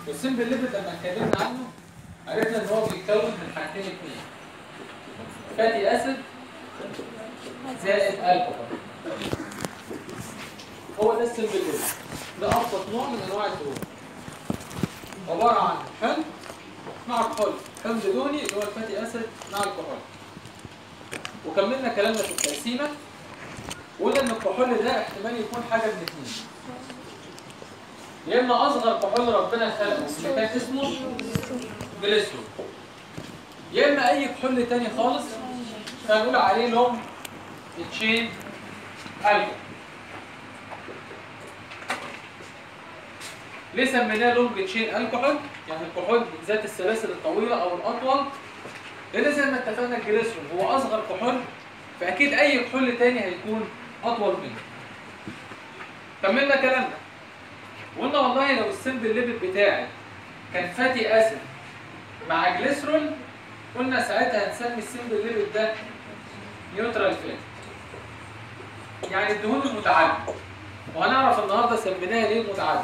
والسمبل ليبيد لما اتكلمنا عنه عرفنا ان هو بيتكون من حاجتين اثنين فاتي اسيد زائد الكحول هو ده السمبل ليبيد ده ابسط نوع من انواع الدهون عباره عن حمض مع كحول حمض دهني اللي هو الفاتي اسيد مع الكحول وكملنا كلامنا في التقسيمه وقلنا ان الكحول ده احتمال يكون حاجه من اثنين يا اما اصغر كحول ربنا خلقه اللي كان اسمه جليسرول يا اما اي كحول تاني خالص فنقول عليه لهم تشين الكحول ليه سميناه لونج تشين الكحول يعني الكحول ذات السلاسل الطويله او الاطول لان زي ما اتفقنا الجليسرول هو اصغر كحول فاكيد اي كحول تاني هيكون اطول منه كملنا كلامنا قلنا والله لو السمبل ليبيد بتاعي كان فاتي اسيد مع جليسرول قلنا ساعتها هنسمي السمبل ليبيد ده نيوترال فات يعني الدهون المتعدده وهنعرف النهارده سميناها ليه المتعدده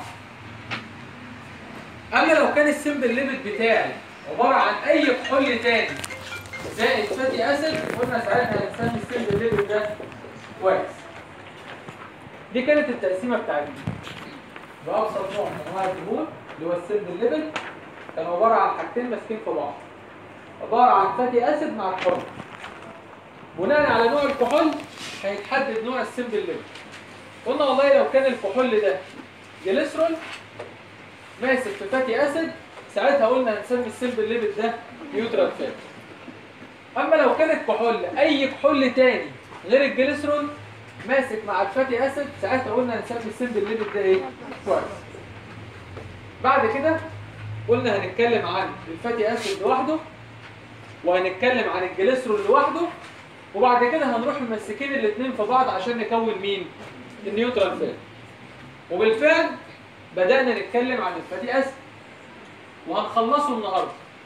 اما لو كان السمبل ليميت بتاعي عباره عن اي كحول تاني زائد فاتي اسيد قلنا ساعتها هنسمي السمبل ليميت ده كويس دي كانت التقسيمه بتاعتنا بابسط نوع من انواع الدهون اللي هو السمبل ليميت كان عباره عن حاجتين ماسكين في بعض عباره عن فاتي اسيد مع كحول بناء على نوع الكحول هيتحدد نوع السمبل ليميت قلنا والله لو كان الكحول ده جليسرول ماسك في فاتي اسيد ساعتها قلنا هنسمي السمبل ليبيد ده نيوترال فات اما لو كانت كحول اي كحول تاني غير الجليسرول ماسك مع الفاتي اسيد ساعتها قلنا هنسمي السمبل ليبيد ده ايه كويس بعد كده قلنا هنتكلم عن الفاتي اسيد لوحده وهنتكلم عن الجليسرول لوحده وبعد كده هنروح ممسكين الاثنين في بعض عشان نكون مين النيوترال فات وبالفعل بدأنا نتكلم عن الفاتي أسيد وهنخلصه النهاردة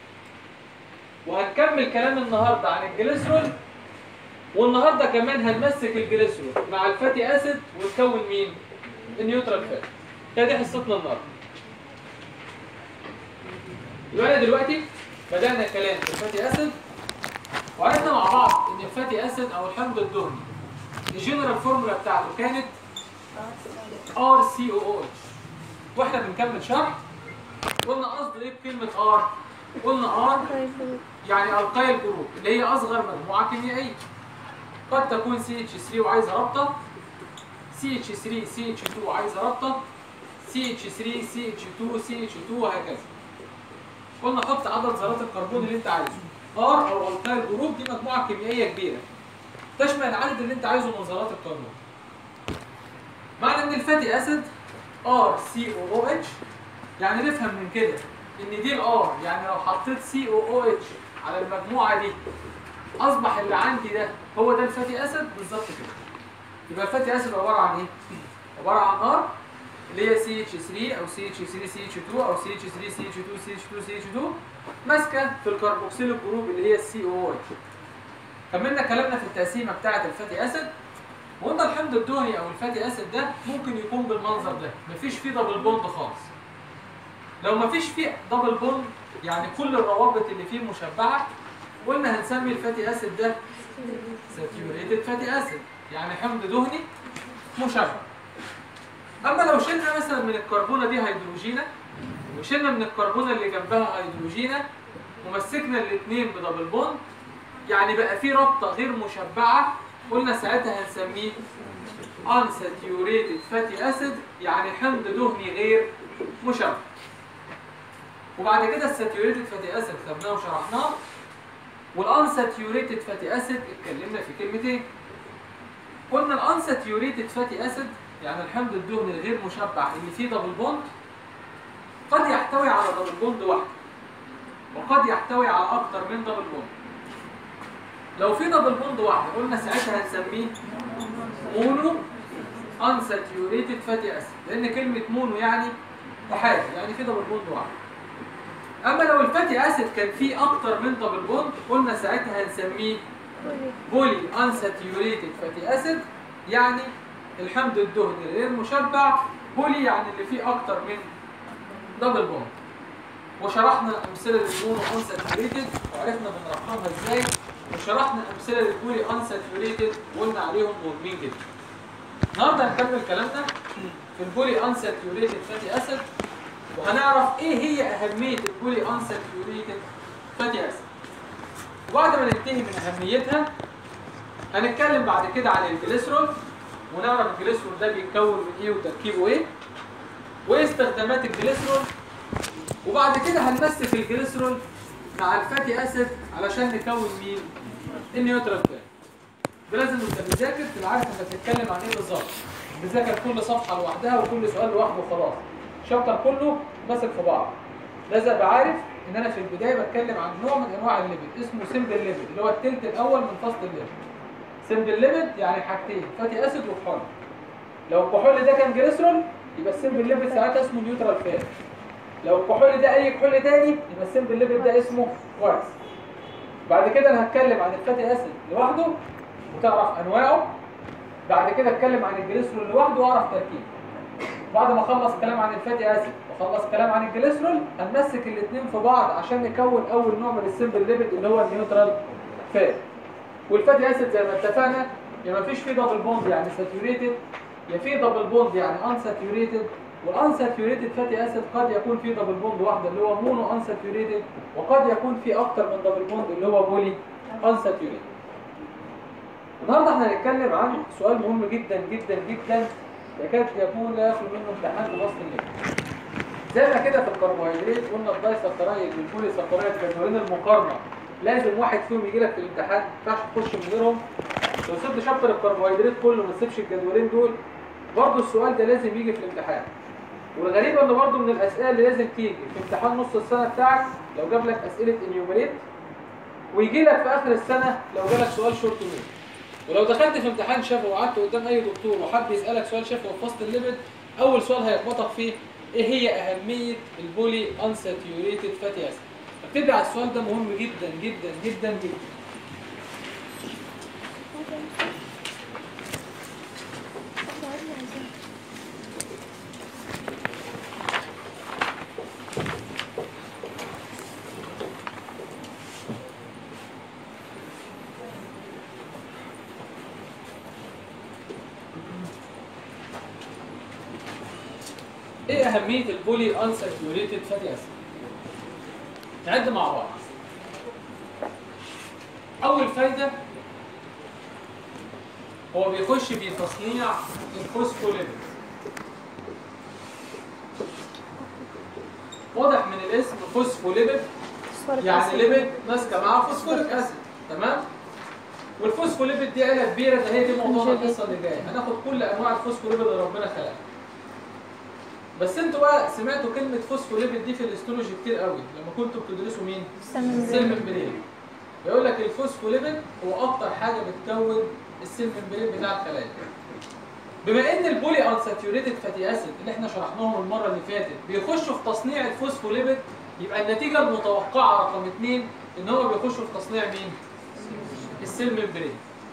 وهنكمل كلام النهاردة عن الجليسرول والنهاردة كمان هنمسك الجليسرول مع الفاتي أسيد ونكون مين؟ النيوترال فات هي دي حصتنا النهاردة يبقى أنا دلوقتي بدأنا الكلام في الفاتي أسيد وعرفنا مع بعض إن الفاتي أسيد أو الحمض الدهني الجنرال فورمولا بتاعته كانت RCOOH واحنا بنكمل شرح قلنا قصد ايه بكلمه ار قلنا ار يعني القايل جروب اللي هي اصغر مجموعه كيميائيه قد تكون سي اتش 3 وعايزه رابطه سي اتش 3 سي اتش 2 وعايزه رابطه سي اتش 3 سي اتش 2 سي اتش 2 وهكذا قلنا حط عدد ذرات الكربون اللي انت عايزه ار او القايل جروب دي مجموعه كيميائيه كبيره تشمل العدد اللي انت عايزه من ذرات الكربون معنى ان الفاتي اسيد ار سي او او اتش يعني نفهم من كده ان دي الار يعني لو حطيت سي او او اتش على المجموعه دي اصبح اللي عندي ده هو ده الفاتي اسيد بالظبط كده يبقى الفاتي اسيد عباره عن ايه عباره عن ار اللي هي سي اتش 3 او سي اتش 3 سي اتش 2 او سي اتش 3 سي اتش 2 سي اتش 2 سي اتش 2 ماسكه في الكربوكسيل الجروب اللي هي السي او اتش كملنا كلامنا في التقسيمه بتاعه الفاتي اسيد وقلنا الحمض الدهني او الفاتي اسيد ده ممكن يكون بالمنظر ده مفيش فيه دبل بوند خالص لو مفيش فيه دبل بوند يعني كل الروابط اللي فيه مشبعه قلنا هنسمي الفاتي اسيد ده ساتيوريتد فاتي اسيد يعني حمض دهني مشبع اما لو شلنا مثلا من الكربونه دي هيدروجينه وشلنا من الكربونه اللي جنبها هيدروجينه ومسكنا الاثنين بدبل بوند يعني بقى في رابطه غير مشبعه قلنا ساعتها هنسميه unsaturated fatty acid يعني حمض دهني غير مشبع وبعد كده الساتيوريتد فاتي اسيد خدناه وشرحناه والانساتيوريتد فاتي اسيد اتكلمنا في كلمتين قلنا الانساتيوريتد فاتي اسيد يعني الحمض الدهني الغير مشبع اللي فيه دبل بوند قد يحتوي على دبل بوند واحد وقد يحتوي على اكتر من دبل بوند لو في دبل بوند واحد قلنا ساعتها هنسميه مونو unsaturated fatty acid لان كلمه مونو يعني احاد يعني في دبل بوند واحد اما لو الفاتي اسيد كان فيه اكتر من دبل بوند قلنا ساعتها هنسميه بولي unsaturated fatty acid يعني الحمض الدهني غير مشبع بولي يعني اللي فيه اكتر من دبل بوند وشرحنا امثله للمونو انساتوريتد وعرفنا بنرقمها ازاي وشرحنا امثله للبولي انساتوريتد وقلنا عليهم مهمين جدا النهارده هنكمل كلامنا في البولي انساتوريتد فاتي اسيد وهنعرف ايه هي اهميه البولي انساتوريتد فاتي اسيد وبعد ما ننتهي من اهميتها هنتكلم بعد كده عن الجليسرول ونعرف الجليسرول ده بيتكون من ايه وتركيبه ايه وايه استخدامات الجليسرول وبعد كده هنمسك الجليسرول مع الفاتي اسيد علشان نكون مين النيوترال فات ده لازم انت بتذاكر تبقى عارف انت بتتكلم عن ايه بالظبط بتذاكر كل صفحه لوحدها وكل سؤال لوحده وخلاص الشابتر كله ماسك في بعض لازم ابقى عارف ان انا في البدايه بتكلم عن نوع من انواع الليبيد اسمه سمبل ليبيد اللي هو التلت الاول من فصل الليبيد سمبل ليبيد يعني حاجتين فاتي اسيد وكحول لو الكحول ده كان جليسرول يبقى السمبل ليبيد ساعتها اسمه نيوترال فات لو الكحول ده اي كحول تاني يبقى السمبل ليبيد ده اسمه كويس بعد كده انا هتكلم عن الفاتي اسيد لوحده وتعرف انواعه بعد كده اتكلم عن الجليسرول لوحده واعرف تركيبه بعد ما اخلص كلام عن الفاتي اسيد واخلص كلام عن الجليسرول هنمسك الاثنين في بعض عشان نكون اول نوع من السمبل ليبيد اللي هو النيوترال فات والفاتي اسيد زي ما اتفقنا يا ما فيش فيه دبل بوند يعني ساتوريتد يا فيه دبل بوند يعني ان ساتوريتد والانساتوريتد فاتي اسيد قد يكون فيه دبل بوند واحده اللي هو مونو انساتوريتد وقد يكون فيه اكتر من دبل بوند اللي هو بولي انساتوريتد النهارده احنا هنتكلم عن سؤال مهم جدا جدا جدا يكاد يكون لا يخلو منه امتحان في فصل الليل زي ما كده في الكربوهيدرات قلنا الدايسكرايد والبولي سكرايد جدولين المقارنه لازم واحد فيهم يجي لك في الامتحان ما ينفعش تخش من غيرهم لو سبت شابتر الكربوهيدرات كله ما تسيبش الجدولين دول برضه السؤال ده لازم يجي في الامتحان والغريب ان برضه من الاسئله اللي لازم تيجي في امتحان نص السنه بتاعك لو جاب لك اسئله انيوميريت ويجي لك في اخر السنه لو جالك سؤال شورت نوت ولو دخلت في امتحان شفوي وقعدت قدام اي دكتور وحب يسالك سؤال شفوي في فصل الليبيد اول سؤال هيخبطك فيه ايه هي اهميه البولي انساتيوريتد فاتي اسيد اكتب على السؤال ده مهم جدا جدا جدا جدا ايه اهميه البولي انساتيوريتد فاتي اسيد نعد مع بعض اول فايده هو بيخش في تصنيع الفوسفوليبيد واضح من الاسم فوسفوليبيد يعني ليبيد ماسكه معاه فوسفوريك اسيد تمام والفوسفوليبيد دي عيله كبيره ده هي دي موضوع القصه اللي جايه هناخد كل انواع الفوسفوليبيد اللي ربنا خلقها بس انتوا بقى سمعتوا كلمه فوسفوليبيد دي في الاستولوجي كتير قوي لما كنتوا بتدرسوا مين السيل ممبرين يقول لك الفوسفوليبيد هو اكتر حاجه بتكون السيل ممبرين بتاع الخلايا بما ان البولي انساتيوريتد فاتي اسيد اللي احنا شرحناهم المره اللي فاتت بيخشوا في تصنيع الفوسفوليبيد يبقى النتيجه المتوقعه رقم اثنين ان هو بيخشوا في تصنيع مين؟ السيل ممبرين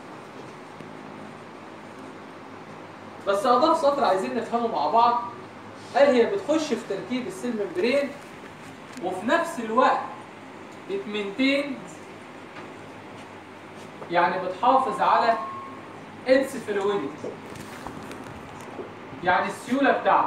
بس اضاف سطر عايزين نفهمه مع بعض قال هي بتخش في تركيب السيل ممبرين وفي نفس الوقت بتمنتين يعني بتحافظ على اتس فلويدتي يعني السيوله بتاعته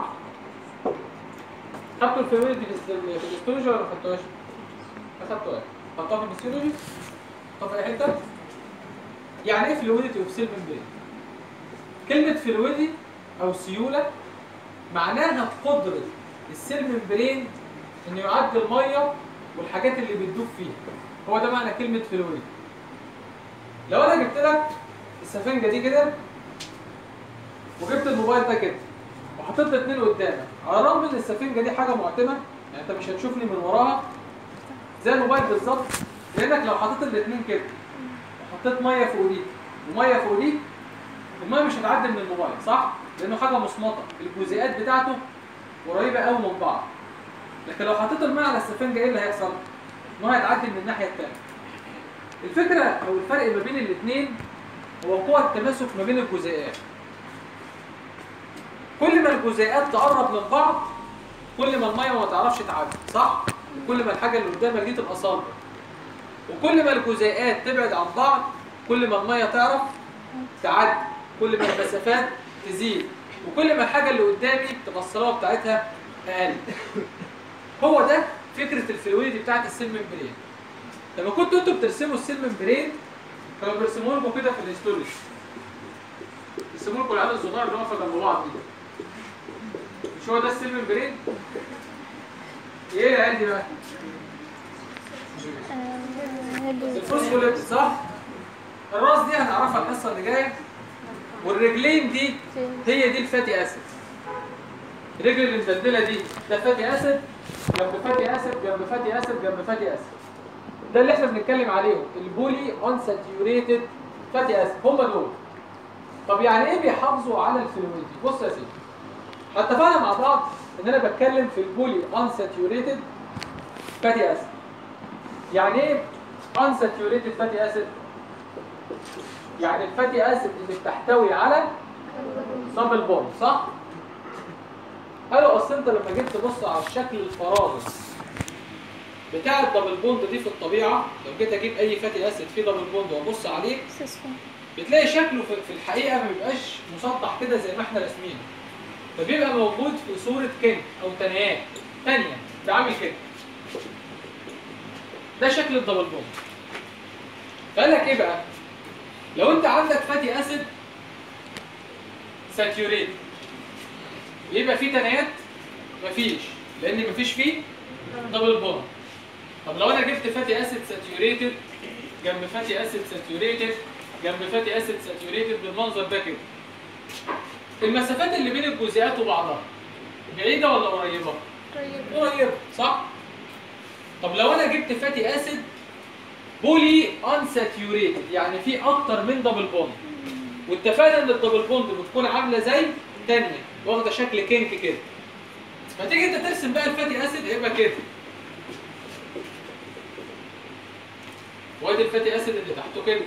خدتوا الفلويدتي في الاستولوجي ولا ما خدتوهاش؟ ما خدتوهاش خدتوها في الفسيولوجي؟ خدتوها في اي حته؟ يعني ايه فلويدتي اوف سيل ممبرين؟ كلمه فلويدتي او سيوله معناها قدرة السيل ممبرين انه يعدي المية والحاجات اللي بتدوب فيها هو ده معنى كلمة فلويد لو انا جبت لك السفنجة دي كده وجبت الموبايل ده كده وحطيت الاثنين قدامك على الرغم ان السفنجة دي حاجة معتمة يعني انت مش هتشوفني من وراها زي الموبايل بالظبط لانك لو حطيت الاثنين كده وحطيت مية فوق دي ومية فوق دي المية مش هتعدي من الموبايل صح؟ لانه حاجه مصمطه الجزيئات بتاعته قريبه قوي من بعض لكن لو حطيت الماء على السفنجه ايه اللي هيحصل الماء هيتعدي من الناحيه الثانيه الفكره او الفرق ما بين الاثنين هو قوه التماسك ما بين الجزيئات كل ما الجزيئات تقرب من بعض كل ما الميه ما تعرفش تعدي صح كل ما الحاجه اللي قدامك دي تبقى صلبه وكل ما الجزيئات تبعد عن بعض كل ما الميه تعرف تعدي كل ما المسافات تزيد وكل ما الحاجه اللي قدامي تبقى الصلابه بتاعتها اقل هو ده فكره الفلويدي بتاعت السيل ممبرين لما كنتوا انتوا بترسموا السيل ممبرين كانوا بيرسموا لكم كده في الهيستوري يرسموا لكم العدد الصغير اللي واقفه جنب بعض دي مش هو ده السيل ممبرين؟ ايه العيال دي بقى؟ الفوسفوليبيد صح؟ الراس دي هنعرفها الحصه اللي جايه والرجلين دي هي دي الفاتي اسيد الرجل المدلدله دي ده فاتي اسيد جنب فاتي اسيد جنب فاتي اسيد جنب فاتي اسيد ده اللي احنا بنتكلم عليهم البولي انساتيوريتد فاتي اسيد هم دول طب يعني ايه بيحافظوا على الفلويد بص يا سيدي اتفقنا مع بعض ان انا بتكلم في البولي انساتيوريتد فاتي اسيد يعني ايه انساتيوريتد فاتي اسيد يعني الفاتي اسيد اللي بتحتوي على دبل بوند صح قالوا اصل انت لما جيت تبص على الشكل الفراغي بتاع الدبل بوند دي في الطبيعه لو جيت اجيب اي فاتي اسيد فيه دبل بوند وابص عليه بتلاقي شكله في في الحقيقه ما بيبقاش مسطح كده زي ما احنا راسمينه فبيبقى موجود في صوره كن او تنايات ثانيه بعمل كده ده شكل الدبل بوند فقال لك ايه بقى لو انت عندك فاتي اسيد ساتيوريت يبقى فيه تنايات مفيش لان مفيش فيه دبل بوند طب لو انا جبت فاتي اسيد ساتيوريتد جنب فاتي اسيد ساتيوريتد جنب فاتي اسيد ساتيوريتد بالمنظر ده كده المسافات اللي بين الجزيئات وبعضها بعيده ولا قريبه قريبه صح طب لو انا جبت فاتي اسيد بولي انساتيوريتد يعني في اكتر من دبل بوند واتفقنا ان الدبل بوند بتكون عامله زي تانية واخده شكل كينك كده فتيجي انت ترسم بقى الفاتي اسيد هيبقى كده وادي الفاتي اسيد اللي تحته كده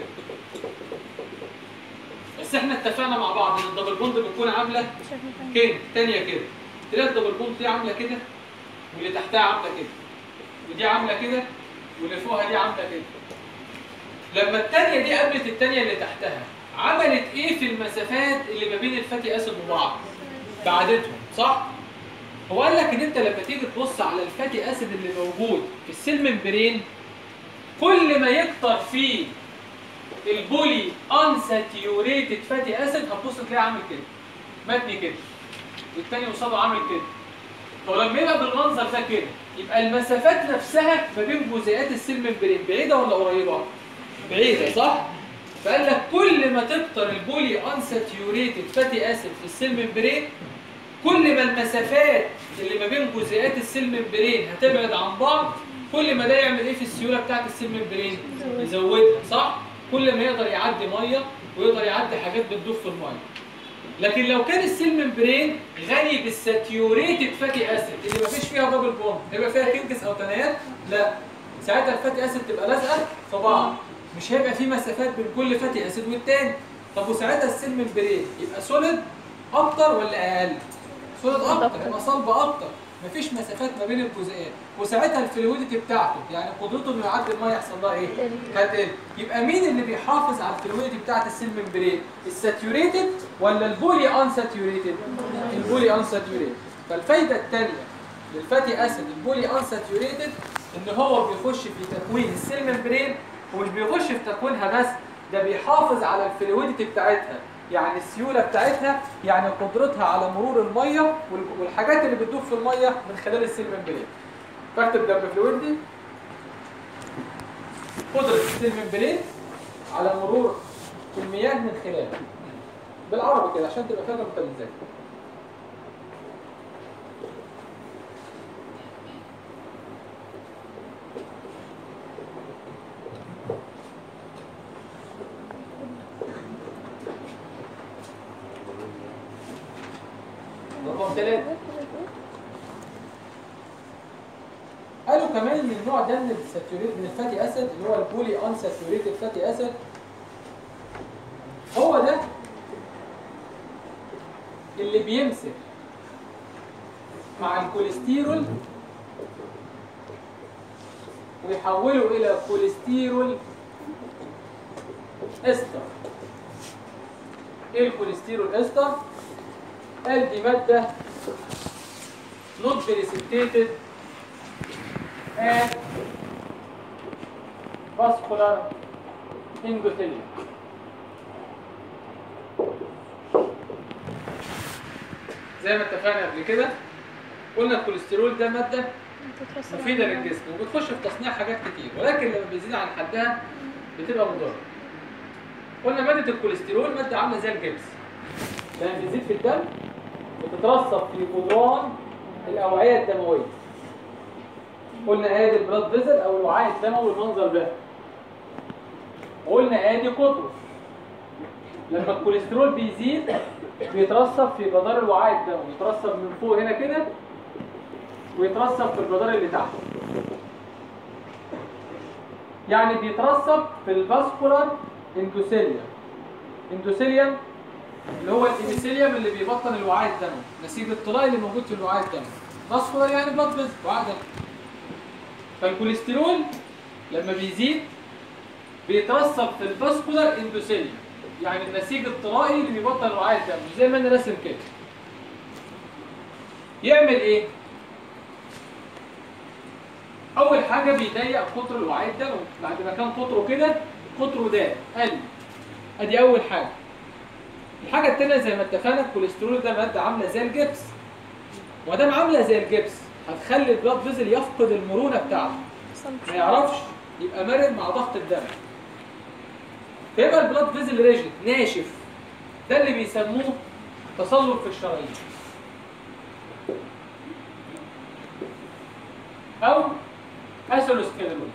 بس احنا اتفقنا مع بعض ان الدبل بوند بتكون عامله كينك تانية كده تلاقي الدبل بوند دي عامله كده واللي تحتها عامله كده ودي عامله كده واللي فوقها دي عامله كده لما التانية دي قابلت التانية اللي تحتها عملت ايه في المسافات اللي ما بين الفاتي اسيد وبعض بعدتهم صح هو قال لك ان انت لما تيجي تبص على الفاتي اسيد اللي موجود في السيل ممبرين كل ما يكتر فيه البولي انساتيوريتد فاتي اسيد هتبص تلاقيه عامل كده متني كده والتاني قصاده عامل كده فلما يبقى بالمنظر ده كده يبقى المسافات نفسها ما بين جزيئات السيل ممبرين بعيده ولا قريبه؟ بعيده صح؟ فقال لك كل ما تكتر البولي انساتيوريتد فاتي اسيد في السيل ممبرين كل ما المسافات اللي ما بين جزيئات السيل ممبرين هتبعد عن بعض كل ما ده يعمل ايه في السيوله بتاعت السيل ممبرين؟ يزودها صح؟ كل ما يقدر يعدي ميه ويقدر يعدي حاجات بتدوب في الميه. لكن لو كان السيل ممبرين غني بالساتيوريتد فاتي اسيد اللي ما فيش فيها دبل بوند هيبقى فيها كينكس او تنايات؟ لا ساعتها الفاتي اسيد تبقى لازقه في بعض مش هيبقى في مسافات بين كل فاتي اسيد والتاني طب وساعتها السيل ممبرين يبقى سوليد اكتر ولا اقل؟ سوليد اكتر يبقى صلبه اكتر مفيش مسافات ما بين الجزئين وساعتها الفلويدتي بتاعته يعني قدرته انه يعدي الميه يحصل لها ايه؟ هتقل يبقى مين اللي بيحافظ على الفلويدتي بتاعت السيل ممبرين؟ الساتيوريتد ولا البولي انساتيوريتد؟ البولي انساتيوريتد فالفايده الثانيه للفاتي اسيد البولي انساتيوريتد ان هو بيخش في تكوين السيل ممبرين ومش بيخش في تكوينها بس ده بيحافظ على الفلويدتي بتاعتها يعني السيوله بتاعتها يعني قدرتها على مرور الميه والحاجات اللي بتدوب في الميه من خلال السيل ممبرين فاكتب جنب فلويدتي قدره السيل ممبرين على مرور المياه من خلاله بالعربي كده عشان تبقى فاهم انت بتذاكر رقم ثلاثة قالوا كمان ان النوع ده من الساتوريت من الفاتي اسيد اللي هو البولي انساتوريتد فاتي اسيد هو ده اللي بيمسك مع الكوليسترول ويحوله الى كوليسترول استر ايه الكوليسترول استر قال دي ماده not precipitated and vascular endothelium زي ما اتفقنا قبل كده قلنا الكوليسترول ده ماده مفيده للجسم وبتخش في تصنيع حاجات كتير ولكن لما بيزيد عن حدها بتبقى مضره قلنا ماده الكوليسترول ماده عامله زي الجبس لما بتزيد في الدم بتترسب في جدران الاوعيه الدمويه قلنا ادي البلاد فيزل او الوعاء الدموي المنظر ده وقلنا ادي قطره لما الكوليسترول بيزيد بيترسب في جدار الوعاء الدموي يترسب من فوق هنا كده ويترسب في الجدار اللي تحت يعني بيترسب في الفاسكولار اندوثيليوم اندوثيليوم اللي هو الابيثيليوم اللي بيبطن الوعاء الدموي نسيج الطلائي اللي موجود في الوعاء الدموي فاسكولار يعني بلاد فيزل وعاء دموي فالكوليسترول لما بيزيد بيترسب في الفاسكولار اندوثيليوم يعني النسيج الطلائي اللي بيبطن الوعاء الدموي زي ما انا راسم كده يعمل ايه اول حاجه بيضيق قطر الوعاء الدموي بعد ما كان قطره كده قطره ده قل ادي اول حاجه الحاجه الثانيه زي ما اتفقنا الكوليسترول ده ماده عامله زي الجبس ودام عامله زي الجبس هتخلي البلاد فيزل يفقد المرونه بتاعته ما يعرفش يبقى مرن مع ضغط الدم فيبقى البلاد فيزل ريجيد ناشف ده اللي بيسموه تصلب في الشرايين او اثيروسكليروز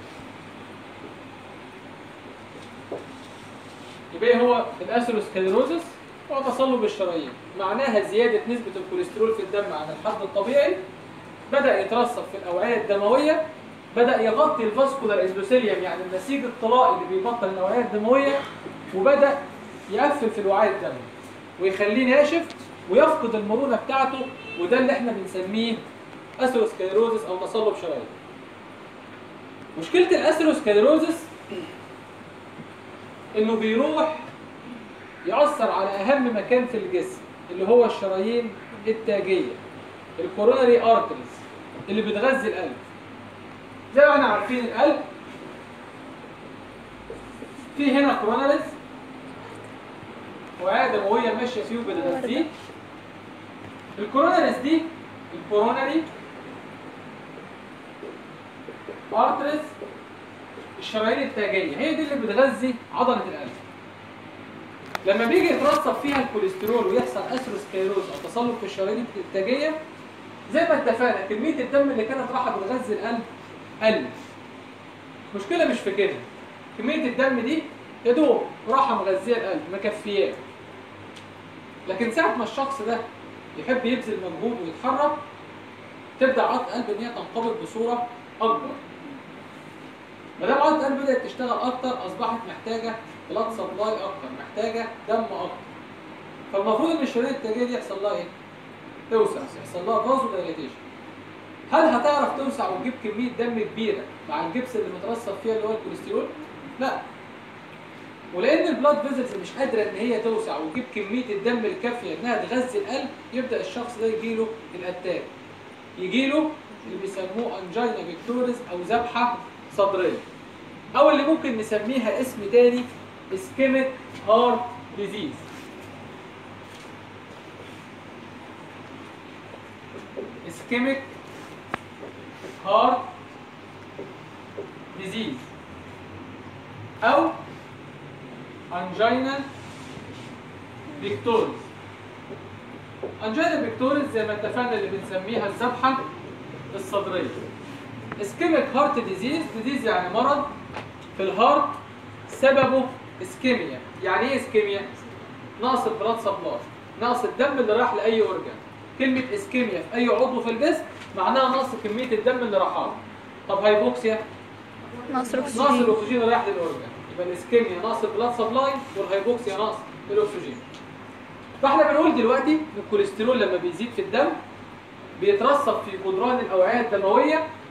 يبقى إيه هو الاثيروسكليروزس هو تصلب الشرايين معناها زياده نسبه الكوليسترول في الدم عن الحد الطبيعي بدا يترسب في الاوعيه الدمويه بدا يغطي الفاسكولار اندوثيليوم يعني النسيج الطلائي اللي بيبطن الاوعيه الدمويه وبدا يقفل في الوعاء الدموي ويخليه ناشف ويفقد المرونه بتاعته وده اللي احنا بنسميه اثيروسكليروزس او تصلب شرايين مشكله الاثيروسكليروزس انه بيروح يأثر على اهم مكان في الجسم اللي هو الشرايين التاجيه الكوروناري ارتريز اللي بتغذي القلب زي ما احنا عارفين القلب في هنا كوروناريز وعاء دمويه ماشيه فيه وبتغذيه الكوروناريز دي الكوروناري ارتريز الشرايين التاجيه هي دي اللي بتغذي عضله القلب لما بيجي يترسب فيها الكوليسترول ويحصل اثيروسكليروز او تصلب في الشرايين التاجيه زي ما اتفقنا كميه الدم اللي كانت رايحه بتغذي القلب قلت المشكله مش في كده كميه الدم دي يا دوب راحه مغذيه القلب مكفياه لكن ساعه ما الشخص ده يحب يبذل مجهود ويتحرك تبدا عضله القلب ان هي تنقبض بصوره اكبر ما دام عضله القلب بدات تشتغل اكتر اصبحت محتاجه بلاد سبلاي اكتر محتاجه دم اكتر فالمفروض ان الشرايين التاجيه دي يحصل لها ايه؟ توسع يحصل لها فازو دايليتيشن هل هتعرف توسع وتجيب كميه دم كبيره مع الجبس اللي مترسب فيها اللي هو الكوليسترول؟ لا ولان البلاد فيزلز مش قادره ان هي توسع وتجيب كميه الدم الكافيه انها تغذي القلب يبدا الشخص ده يجيله الاتاك يجيله اللي بيسموه انجينا فيكتوريز او ذبحه صدريه او اللي ممكن نسميها اسم تاني اسكيميك هارت ديزيز اسكيميك هارت ديزيز او انجينا فيكتوريز انجينا فيكتوريز زي ما اتفقنا اللي بنسميها الذبحه الصدريه اسكيميك هارت ديزيز ديزيز يعني مرض في الهارت سببه اسكيميا يعني ايه اسكيميا نقص البلاد سبلاي نقص الدم اللي راح لاي اورجان كلمه اسكيميا في اي عضو في الجسم معناها نقص كميه الدم اللي راح له طب هايبوكسيا نقص نقص الاكسجين الاكسجين اللي رايح للاورجان يبقى الاسكيميا نقص البلاد سبلاي والهايبوكسيا نقص الاكسجين فاحنا بنقول دلوقتي ان الكوليسترول لما بيزيد في الدم بيترسب في جدران الاوعيه الدمويه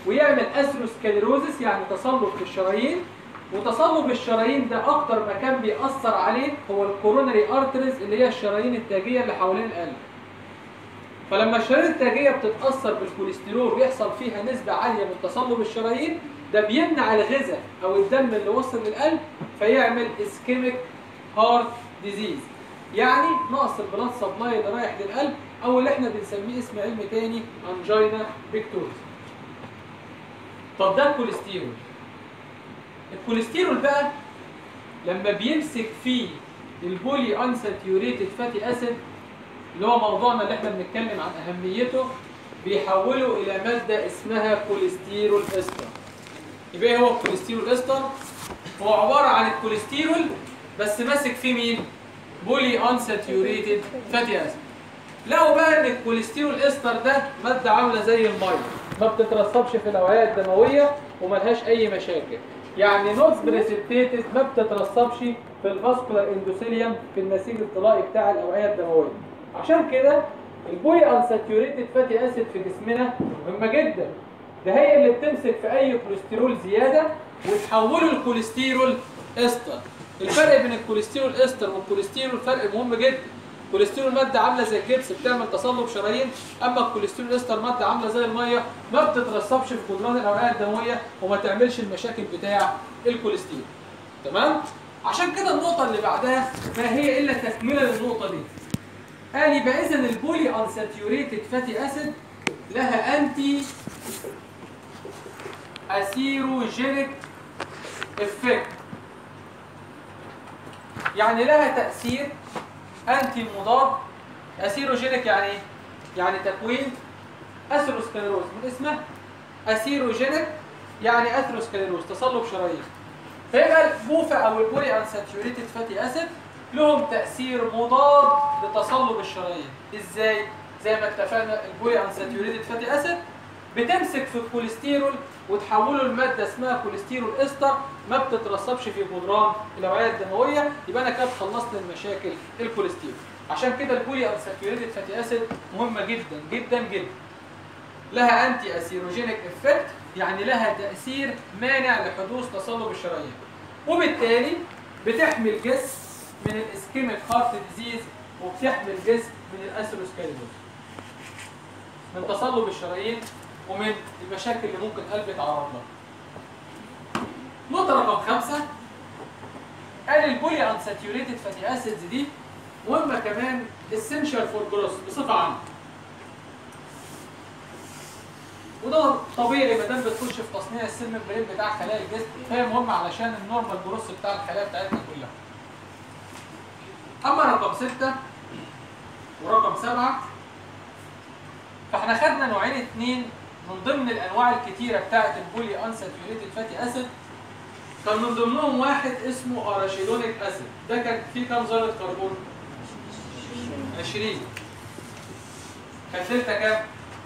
ويعمل اثيروسكليروزس يعني تصلب في الشرايين وتصلب الشرايين ده اكتر مكان بيأثر عليه هو الكوروناري ارتريز اللي هي الشرايين التاجيه اللي حوالين القلب فلما الشرايين التاجيه بتتاثر بالكوليسترول ويحصل فيها نسبه عاليه من تصلب الشرايين ده بيمنع الغذاء او الدم اللي وصل للقلب فيعمل اسكيميك هارت ديزيز يعني نقص البلاد سبلاي اللي رايح للقلب او اللي احنا بنسميه اسم علمي تاني انجينا بيكتورز طب ده الكوليسترول الكوليسترول بقى لما بيمسك فيه البولي انساتيوريتد فاتي اسيد اللي هو موضوعنا اللي احنا بنتكلم عن اهميته بيحوله الى ماده اسمها كوليسترول استر يبقى ايه هو الكوليسترول استر هو عباره عن الكوليسترول بس ماسك فيه مين بولي انساتيوريتد فاتي اسيد لقوا بقى ان الكوليسترول استر ده ماده عامله زي الميه ما بتترسبش في الاوعيه الدمويه وملهاش اي مشاكل يعني نوت بريسبتيتد ما بتترسبش في الفاسكولار اندوثيليوم في النسيج الطلائي بتاع الاوعيه الدمويه عشان كده البولي انساتيوريتد فاتي اسيد في جسمنا مهمه جدا ده هي اللي بتمسك في اي كوليسترول زياده وتحوله لكوليسترول استر الفرق بين الكوليسترول استر والكوليسترول فرق مهم جدا الكوليسترول ماده عامله زي الجبس بتعمل تصلب شرايين اما الكوليسترول استر ماده عامله زي الميه ما بتترسبش في جدران الاوعيه الدمويه وما تعملش المشاكل بتاع الكوليسترول تمام عشان كده النقطه اللي بعدها ما هي الا تكمله للنقطه دي قال يبقى اذا البولي انساتيوريتد فاتي اسيد لها انتي اسيروجينيك افكت يعني لها تاثير انتي مضاد اسيروجينيك يعني ايه؟ يعني تكوين اثيروسكليروز من اسمها اسيروجينيك يعني اثيروسكليروز تصلب شرايين فيبقى البوفا او البولي انساتيوريتد فاتي اسيد لهم تاثير مضاد لتصلب الشرايين ازاي زي ما اتفقنا البولي انساتيوريتد فاتي اسيد بتمسك في الكوليسترول وتحوله لماده اسمها كوليسترول استر ما بتترسبش في جدران الاوعيه الدمويه يبقى انا كده خلصت المشاكل الكوليسترول عشان كده البولي انساتيوريتد فاتي اسيد مهمه جدا جدا جدا لها انتي اسيروجينيك افكت يعني لها تاثير مانع لحدوث تصلب الشرايين وبالتالي بتحمي الجسم من الاسكيميك هارت ديزيز وبتحمي الجسم من الاثيروسكليروز من تصلب الشرايين ومن المشاكل اللي ممكن القلب يتعرض لها. نقطة رقم خمسة قال البولي انساتيوريتد فاتي اسيدز دي مهمة كمان essential فور جروث بصفة عامة. وده طبيعي ما دام بتخش في تصنيع السيل ممبرين بتاع خلايا الجسم فهي مهمة علشان النورمال جروث بتاع الخلايا بتاعتنا كلها. أما رقم ستة ورقم سبعة فاحنا خدنا نوعين اتنين من ضمن الانواع الكتيره بتاعه البولي انساتيوريتد فاتي اسيد كان من ضمنهم واحد اسمه اراشيدونيك اسيد ده كان فيه كام ذره كربون 20 كان دلتا كام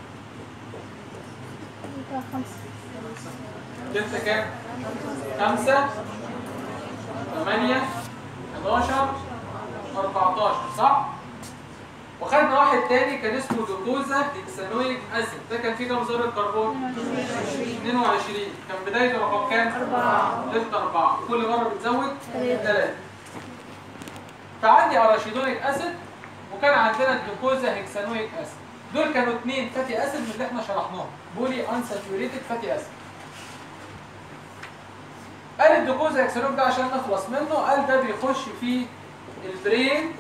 دلتا كام 5 8 11 14 صح وخدنا واحد تاني كان اسمه جلوكوزا هيكسانويك اسيد ده كان فيه كام ذره كربون 22 كان بدايته رقم كام 4 دلتا 4 كل مره بتزود 3 فعندي اراشيدونيك اسيد وكان عندنا الجلوكوزا هيكسانويك اسيد دول كانوا اثنين فاتي اسيد من اللي احنا شرحناهم بولي انساتيوريتد فاتي اسيد قال الجلوكوزا هيكسانويك ده عشان نخلص منه قال ده بيخش في البرين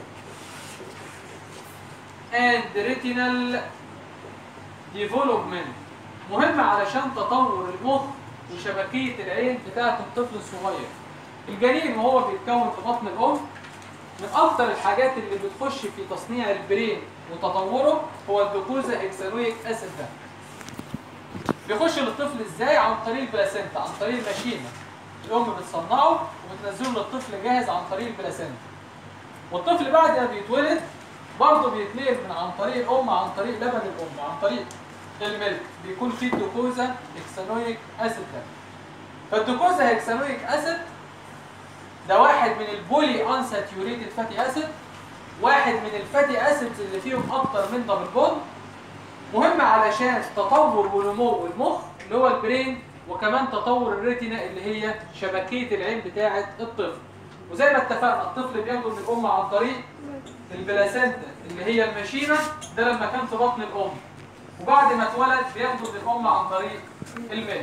and retinal development مهم علشان تطور المخ وشبكية العين بتاعة الطفل الصغير الجنين وهو بيتكون في بطن الأم من أكتر الحاجات اللي بتخش في تصنيع البرين وتطوره هو الجلوكوزا هيكسانويك أسيد ده بيخش للطفل ازاي عن طريق البلاسينتا عن طريق الماشينة الأم بتصنعه وبتنزله للطفل جاهز عن طريق البلاسينتا والطفل بعد ما بيتولد برضه بيتنقل من عن طريق الام عن طريق لبن الام عن طريق الملك بيكون فيه الجلوكوزا هيكسانويك اسيد ده فالجلوكوزا هيكسانويك اسيد ده واحد من البولي انساتيوريتد فاتي اسيد واحد من الفاتي اسيدز اللي فيهم اكتر من دبل بوند مهم علشان تطور ونمو المخ اللي هو البرين وكمان تطور الريتنا اللي هي شبكيه العين بتاعه الطفل وزي ما اتفقنا الطفل بياخده من الام عن طريق البلاسنتا اللي هي المشيمه ده لما كان في بطن الام وبعد ما اتولد بياخده من الام عن طريق الميل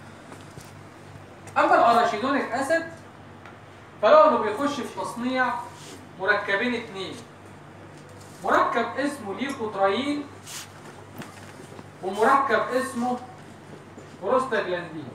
اما الاراشيدونيك اسيد فلو انه بيخش في تصنيع مركبين اتنين مركب اسمه ليكوترايين ومركب اسمه بروستاجلاندين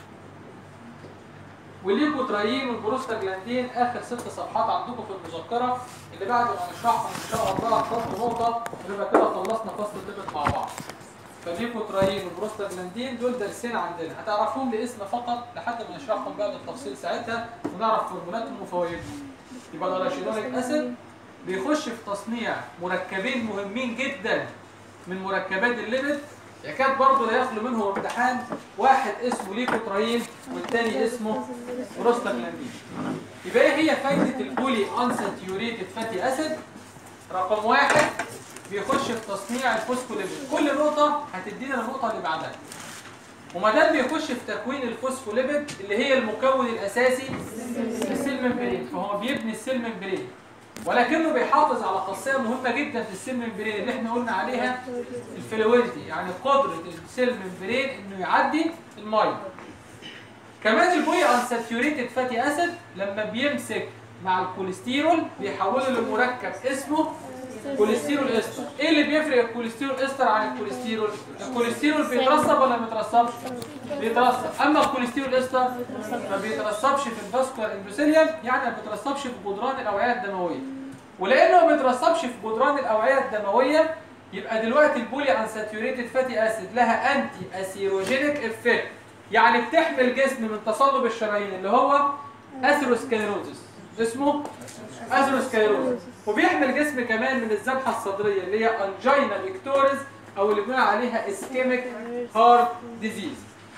والليكوترايين والبروستاجلاندين اخر ست صفحات عندكم في المذكره اللي بعد ما نشرحهم ان شاء الله هتحطوا نقطه ونبقى كده خلصنا فصل الليبت مع بعض فالليكوترايين والبروستاجلاندين دول دارسين عندنا هتعرفوهم لاسم فقط لحد ما نشرحهم بقى بالتفصيل ساعتها ونعرف فورمولاتهم وفوائدهم يبقى الاراشيدونيك اسيد بيخش في تصنيع مركبين مهمين جدا من مركبات الليبت يكاد برضه لا يخلو منهم امتحان واحد اسمه ليكوترايين والتاني اسمه بروستاجلاندين يبقى ايه هي فايده البولي انساتيوريتد فاتي اسيد رقم واحد بيخش في تصنيع الفوسفوليبيد كل نقطه هتدينا النقطه اللي بعدها وما دام بيخش في تكوين الفوسفوليبيد اللي هي المكون الاساسي للسيل ممبرين فهو بيبني السيل ممبرين ولكنه بيحافظ على خاصيه مهمه جدا في السيل ممبرين اللي احنا قلنا عليها الفلويدتي يعني قدره السيل ممبرين انه يعدي الميه كمان البوي انساتيوريتد فاتي اسيد لما بيمسك مع الكوليسترول بيحوله لمركب اسمه كوليسترول استر ايه اللي بيفرق الكوليسترول استر عن الكوليسترول الكوليسترول بيترسب ولا ما بيترسبش بيترسب اما الكوليسترول استر ما بيترسبش في الفاسكولار اندوثيليوم يعني ما بيترسبش في جدران الاوعيه الدمويه ولانه ما بيترسبش في جدران الاوعيه الدمويه يبقى دلوقتي البولي انساتيوريتد فاتي اسيد لها انتي اسيروجينيك افكت يعني بتحمي الجسم من تصلب الشرايين اللي هو اثيروسكليروزس اسمه اثيروسكليروزس وبيحمي الجسم كمان من الذبحه الصدريه اللي هي انجينا بيكتوريز او اللي بنقول عليها اسكيميك هارت ديزيز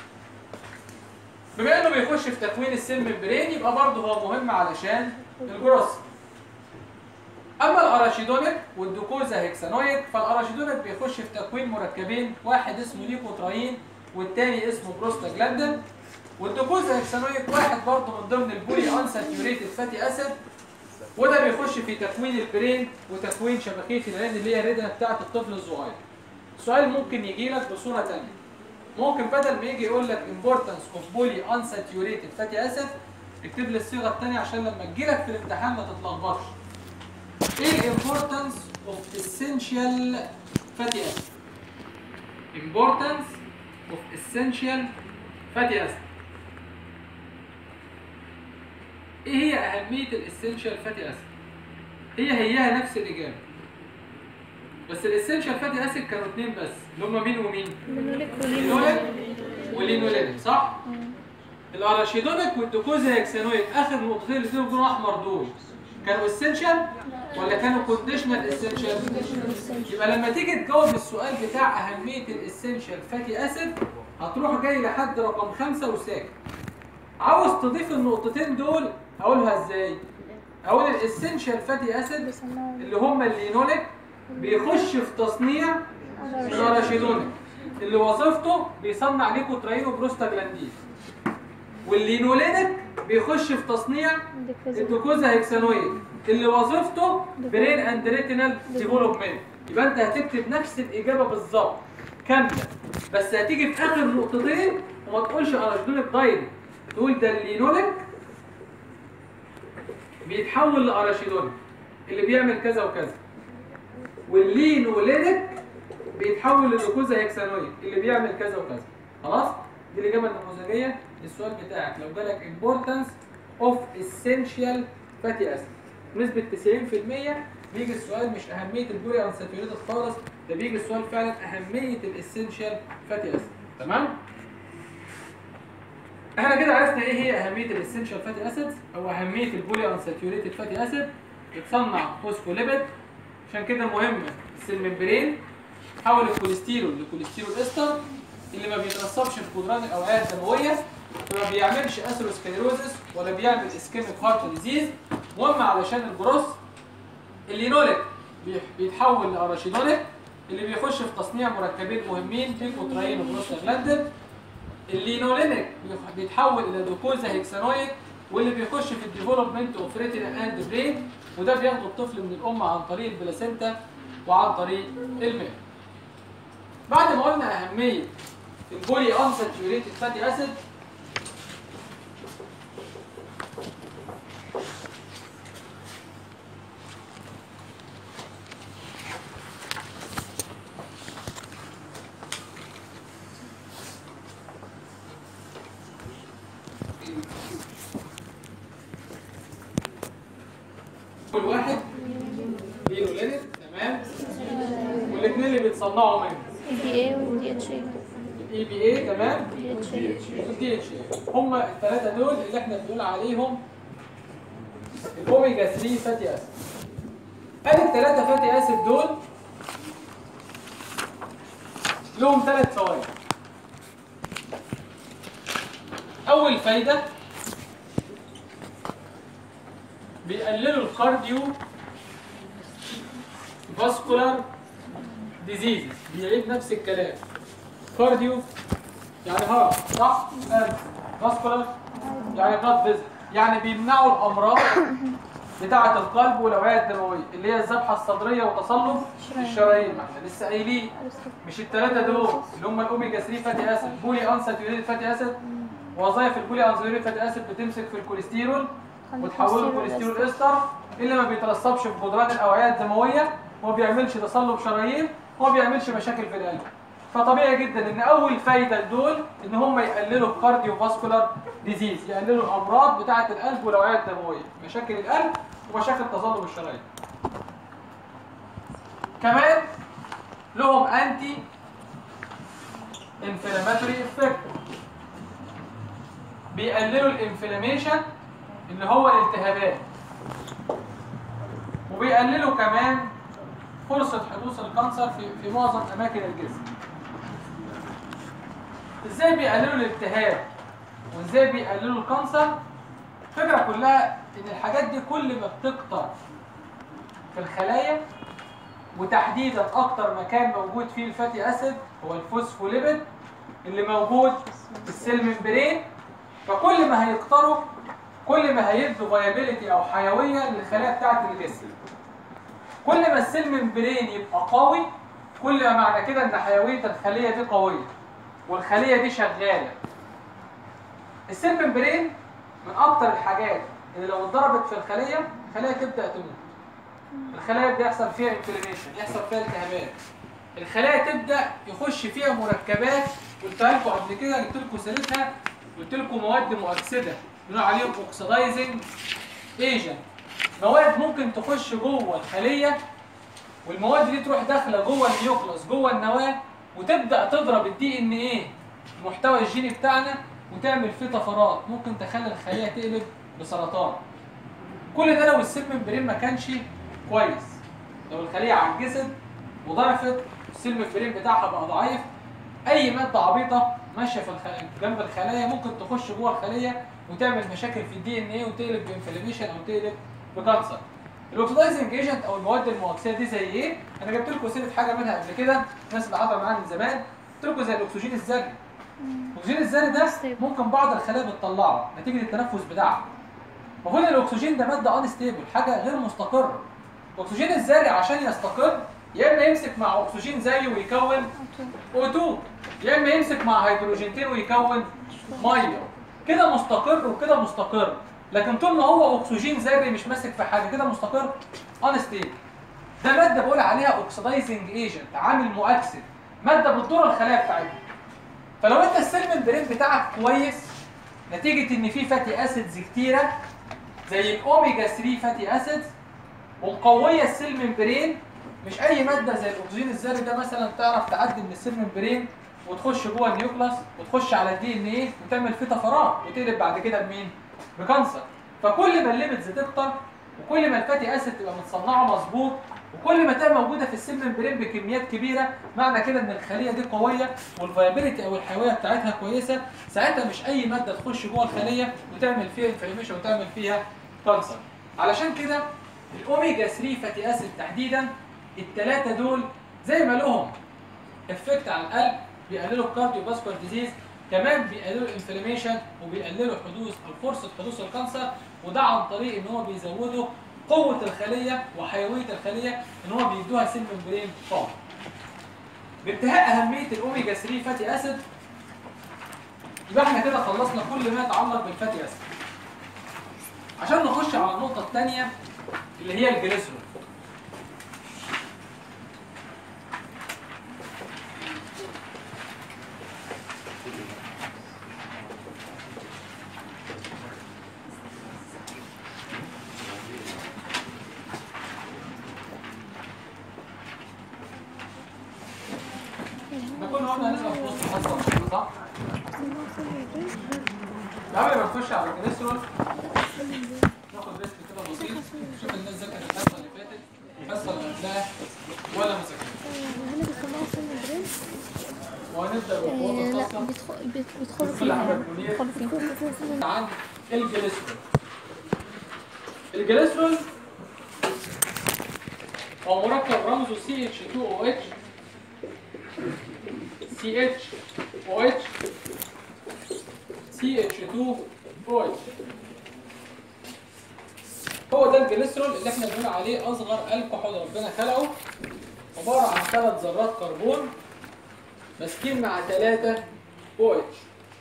بما انه بيخش في تكوين السيل ممبرين يبقى برضه هو مهم علشان الجروس اما الاراشيدونيك والدوكوزا هيكسانويد فالاراشيدونيك بيخش في تكوين مركبين واحد اسمه ليكوتراين والتاني اسمه بروستاجلاندين والدوكوزا هيكسانويد واحد برضه من ضمن البولي انساتيوريتد فاتي اسيد وده بيخش في تكوين البرين وتكوين شبكيه العين اللي هي الريدنا بتاعه الطفل الصغير سؤال ممكن يجي لك بصوره ثانيه ممكن بدل ما يجي يقول لك importance of poly unsaturated fatty acid اكتب لي الصيغه الثانيه عشان لما تجي لك في الامتحان ما تتلخبطش ايه الامبورتنس اوف essential fatty acid importance of essential fatty acid ايه هي اهميه الاسينشال فاتي اسيد هي هيها نفس الاجابه بس الاسينشال فاتي اسيد كانوا اثنين بس اللي هم مين ومين لينوليك ولينوليك صح الاراشيدونيك والدوكوزا هيكسانويك اخر نقطتين اللي فيهم لون احمر دول كانوا اسينشال ولا كانوا كونديشنال اسينشال يبقى لما تيجي تجاوب السؤال بتاع اهميه الاسينشال فاتي اسيد هتروح جاي لحد رقم خمسة وساكت عاوز تضيف النقطتين دول اقولها ازاي اقول الاسينشال فاتي اسيد اللي هم اللينوليك بيخش في تصنيع الاراشيدونيك اللي وظيفته بيصنع ليكوتراين وبروستاجلاندين واللينولينيك بيخش في تصنيع الدوكوزا هيكسانويد اللي وظيفته برين اند ريتينال ديفلوبمنت يبقى انت هتكتب نفس الاجابه بالظبط كامله بس هتيجي في اخر نقطتين وما تقولش اراشيدونيك دايركت تقول ده اللينوليك بيتحول لاراشيدونيك اللي بيعمل كذا وكذا واللينولينيك بيتحول للجلوكوزا هيكسانويد اللي بيعمل كذا وكذا خلاص دي الاجابه النموذجيه للسؤال بتاعك لو جالك importance of essential fatty acid بنسبه 90% بيجي السؤال مش اهميه البولي انساتوريتد خالص ده بيجي السؤال فعلا اهميه الاسينشال فاتي اسيد تمام احنا كده عرفنا ايه هي اهميه الاسينشال فاتي اسيد او اهميه البولي انساتوريتد فاتي اسيد بتصنع فوسفوليبيد عشان كده مهمه السيل ممبرين حول الكوليسترول لكوليسترول استر اللي ما بيترسبش في جدران الاوعيه الدمويه وما بيعملش اثيروسكليروزس ولا بيعمل اسكيميك هارت ديزيز مهم علشان الجروس اللينوليك بيح- بيتحول لاراشيدونيك اللي بيخش في تصنيع مركبين مهمين فيكوتراين وبروستاجلاندين اللينولينيك بيتحول الى جلوكوزا هيكسانويد واللي بيخش في الديفلوبمنت اوف ريتنا اند برين وده بياخده الطفل من الام عن طريق البلاسينتا وعن طريق الماء. بعد ما قلنا اهميه البولي انساتيوريتد فاتي اسيد كل واحد لينولينيك تمام والاثنين اللي بيتصنعوا منه دي ايه ودي اتش ايه الاي بي اي تمام دي اتش ايه والدي اتش هم الثلاثه دول اللي احنا بنقول عليهم الاوميجا 3 فاتي اسيد ادي الثلاثه فاتي اسيد دول لهم ثلاث فوائد اول فايده بيقللوا الكارديو فاسكولار ديزيز بيعيد نفس الكلام كارديو يعني هارت صح؟ فاسكولار يعني بلاد فيزل يعني بيمنعوا الامراض بتاعه القلب والاوعيه الدمويه اللي هي الذبحه الصدريه وتصلب الشرايين ما احنا لسه قايلين مش الثلاثه دول اللي هم الاوميجا 3 فاتي اسيد بولي انساتيوريتد فاتي اسيد وظائف البولي انساتيوريتد فاتي اسيد بتمسك في الكوليسترول وتحوله الكوليسترول استر اللي ما بيترسبش في جدران الاوعيه الدمويه وما بيعملش تصلب شرايين وما بيعملش مشاكل في القلب فطبيعي جدا ان اول فايده لدول ان هم يقللوا الكارديو فاسكولار ديزيز يقللوا الامراض بتاعه القلب والاوعيه الدمويه مشاكل القلب ومشاكل تصلب الشرايين كمان لهم انتي انفلاماتوري افكت بيقللوا الانفلاميشن اللي هو الالتهابات وبيقللوا كمان فرصة حدوث الكانسر في في معظم أماكن الجسم. إزاي بيقللوا الالتهاب؟ وإزاي بيقللوا الكانسر؟ الفكرة كلها إن الحاجات دي كل ما بتكتر في الخلايا وتحديدا أكتر مكان موجود فيه الفاتي أسيد هو الفوسفوليبيد اللي موجود في السيل ممبرين فكل ما هيكتروا كل ما هيدوا فيابيليتي أو حيوية للخلايا بتاعة الجسم. كل ما السيل ممبرين يبقى قوي كل ما معنى كده ان حيويه الخليه دي قويه والخليه دي شغاله السيل ممبرين من اكتر الحاجات اللي لو اتضربت في الخليه الخليه تبدا تموت الخلايا يبدا يحصل فيها انفلاميشن يحصل فيها التهابات الخلايا تبدا يخش فيها مركبات قلت لكم قبل كده جبت لكم سيرتها قلت لكم مواد مؤكسده بنقول عليهم اوكسيدايزنج ايجنت مواد ممكن تخش جوه الخليه والمواد دي تروح داخله جوه النيوكليوس جوه النواه وتبدا تضرب الدي ان ايه المحتوى الجيني بتاعنا وتعمل فيه طفرات ممكن تخلي الخليه تقلب بسرطان كل ده لو السيل ممبرين ما كانش كويس لو الخليه عجزت وضعفت السيل ممبرين بتاعها بقى ضعيف اي ماده عبيطه ماشيه في الخ... جنب الخلايا ممكن تخش جوه الخليه وتعمل مشاكل في الدي ان ايه وتقلب بانفلاميشن او تقلب بكانسر الاوكسيدايزنج ايجنت او المواد المؤكسده دي زي ايه انا جبت لكم سيره حاجه منها قبل كده الناس اللي حضر معانا من زمان قلت لكم زي الاكسجين الذري الاكسجين الذري ده ممكن بعض الخلايا بتطلعه نتيجه التنفس بتاعها المفروض ان الاكسجين ده ماده انستيبل حاجه غير مستقره الاكسجين الذري عشان يستقر يا اما يمسك مع اكسجين زيه ويكون O2 يا اما يمسك مع هيدروجينتين ويكون ميه كده مستقر وكده مستقر لكن طول ما هو اكسجين ذري مش ماسك في حاجه كده مستقر انستيبل ده ماده بقول عليها اوكسيدايزنج ايجنت عامل مؤكسد ماده بتضر الخلايا بتاعتها فلو انت السيل ممبرين بتاعك كويس نتيجه ان في فاتي اسيدز كتيره زي الاوميجا 3 فاتي اسيدز ومقويه السيل ممبرين مش اي ماده زي الاكسجين الذري ده مثلا تعرف تعدي من السيل ممبرين وتخش جوه النيوكلاس وتخش على الدي ان ايه وتعمل فيه طفرات وتقلب بعد كده بمين؟ بكانسر فكل ما الليبيدز تكتر وكل ما الفاتي اسيد تبقى متصنعه مظبوط وكل ما تبقى موجوده في السيل ممبرين بكميات كبيره معنى كده ان الخليه دي قويه والفيابيليتي او الحيويه بتاعتها كويسه ساعتها مش اي ماده تخش جوه الخليه وتعمل فيها انفلاميشن وتعمل فيها كانسر علشان كده الاوميجا 3 فاتي اسيد تحديدا الثلاثه دول زي ما لهم افكت على القلب بيقللوا الكارديو فاسكولار ديزيز كمان بيقللوا الانفلاميشن وبيقللوا حدوث او فرصه حدوث الكانسر وده عن طريق ان هو بيزودوا قوه الخليه وحيويه الخليه ان هو بيدوها سيل ممبرين قوي. بانتهاء اهميه الاوميجا 3 فاتي اسيد يبقى احنا كده خلصنا كل ما يتعلق بالفاتي اسيد. عشان نخش على النقطه الثانيه اللي هي الجليسرول. احنا كنا قلنا هنسمع في وسط الحصه صح؟ قبل ما نخش على الجليسرول ناخد ريسك كده بسيط نشوف الناس ذاكرت الحصه اللي فاتت الحصه اللي قبلها ولا ما ذاكرتش وهنبدا بالخطوه لا الخاصه بيدخل- بيت- بيدخلوا كل حاجة فيها منير. بيدخلوا فيها عن الجليسرول الجليسرول هو مركب رمزه CH2OH CHOH CH2OH هو ده الجليسرول اللي احنا بنقول عليه اصغر الكحول ربنا خلقه عباره عن ثلاث ذرات كربون ماسكين مع ثلاثه OH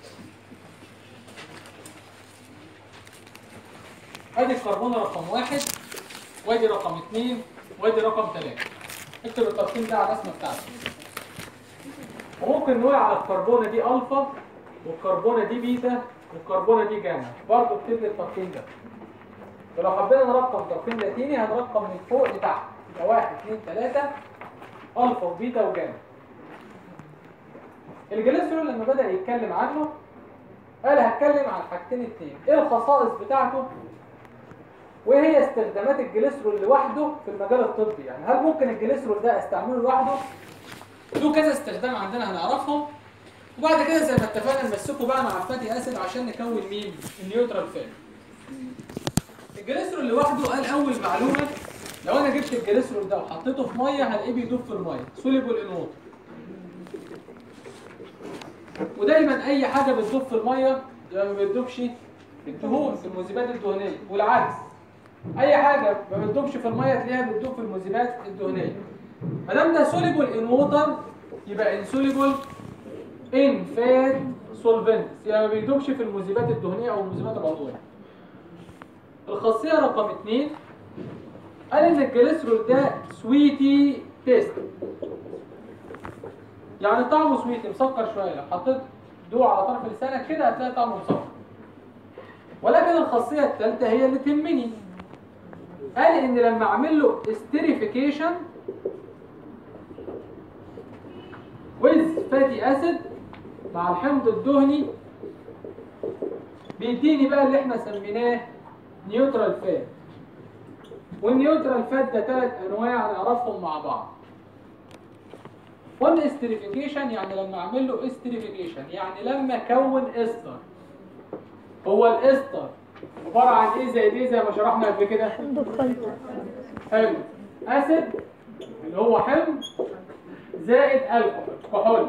ادي الكربون رقم واحد وادي رقم اثنين وادي رقم ثلاثة اكتب الترقيم ده على الرسمة بتاعتك وممكن نقول على الكربونة دي ألفا والكربونة دي بيتا والكربونة دي جاما برضه اكتب لي الترقيم ده ولو حبينا نرقم ترقيم لاتيني هنرقم من فوق لتحت يبقى واحد اثنين ثلاثة ألفا وبيتا وجاما الجليسرول لما بدأ يتكلم عنه قال هتكلم عن حاجتين اتنين ايه الخصائص بتاعته وايه هي استخدامات الجليسرول لوحده في المجال الطبي يعني هل ممكن الجليسرول ده استعمله لوحده له كذا استخدام عندنا هنعرفهم وبعد كده زي ما اتفقنا نمسكه بقى مع الفاتي اسيد عشان نكون مين النيوترال فات الجليسرول لوحده قال اول معلومه لو انا جبت الجليسرول ده وحطيته في ميه هلاقيه بيدوب في الميه سوليبل ان ووتر ودايما اي حاجه بتدوب في الميه يبقى ما بتدوبش في الدهون في المذيبات الدهنيه والعكس اي حاجه ما بتدوبش في الميه تلاقيها بتدوب في المذيبات الدهنيه ما دام ده سوليبل ان ووتر يبقى انسوليبل ان فات سولفنت يعني ما بيدوبش في المذيبات الدهنيه او المذيبات العضويه الخاصيه رقم اثنين قال ان الجليسرول ده سويتي تيست يعني طعمه سويتي مسكر شويه لو حطيت دوق على طرف لسانك كده هتلاقي طعمه مسكر ولكن الخاصيه الثالثه هي اللي تهمني قال ان لما اعمل له استريفيكيشن ويز فاتي اسيد مع الحمض الدهني بيديني بقى اللي احنا سميناه نيوترال فات والنيوترال فات ده ثلاث انواع نعرفهم مع بعض قلنا استريفيكيشن يعني لما اعمل له استريفيكيشن يعني لما اكون استر هو الاستر عباره عن ايه زائد ايه زي ما شرحنا قبل كده حلو اسيد اللي هو حمض زائد الكحول كحول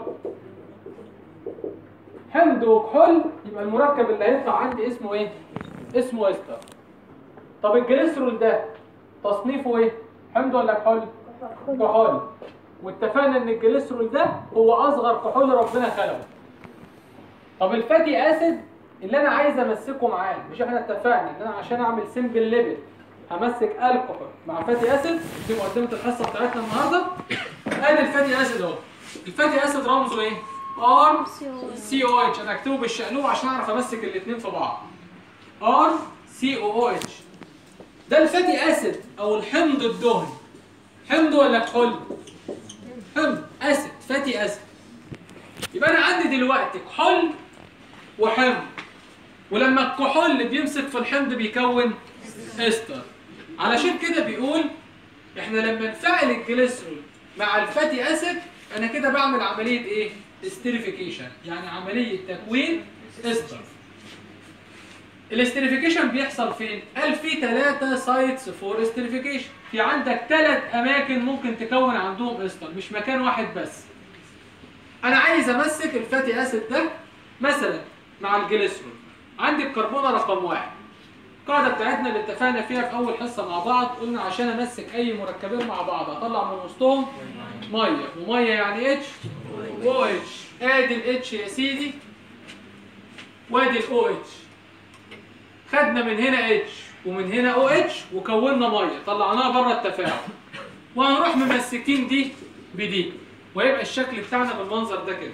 حمض وكحول يبقى المركب اللي هيطلع عندي اسمه ايه اسمه استر طب الجليسرول ده تصنيفه ايه حمض ولا كحول كحول واتفقنا ان الجليسرول ده هو اصغر كحول ربنا خلقه طب الفاتي اسيد اللي انا عايز امسكه معاه مش احنا اتفقنا ان انا عشان اعمل سمبل ليبيد همسك الكحول مع فاتي اسيد دي مقدمه الحصه بتاعتنا النهارده ادي الفاتي اسيد اهو الفاتي اسيد رمزه ايه ار سي او اتش انا اكتبه بالشقلوب عشان اعرف امسك الاثنين في بعض ار سي او اتش ده الفاتي اسيد او الحمض الدهني حمض ولا كحول حمض اسيد فاتي اسيد يبقى انا عندي دلوقتي كحول وحمض ولما الكحول بيمسك في الحمض بيكون استر علشان كده بيقول احنا لما نفعل الجليسرول مع الفاتي اسيد انا كده بعمل عمليه ايه استريفيكيشن يعني عمليه تكوين استر الاستريفيكيشن بيحصل فين قال في ثلاثة سايتس فور استريفيكيشن في عندك ثلاث اماكن ممكن تكون عندهم استر مش مكان واحد بس انا عايز امسك الفاتي اسيد ده مثلا مع الجليسرول عندي الكربونه رقم واحد القاعده بتاعتنا اللي اتفقنا فيها في اول حصه مع بعض قلنا عشان امسك اي مركبين مع بعض اطلع من وسطهم ميه وميه يعني اتش او اتش ادي الاتش يا سيدي وادي الاو اتش خدنا من هنا اتش ومن هنا او اتش وكونا ميه طلعناها بره التفاعل وهنروح ممسكين دي بدي ويبقى الشكل بتاعنا بالمنظر ده كده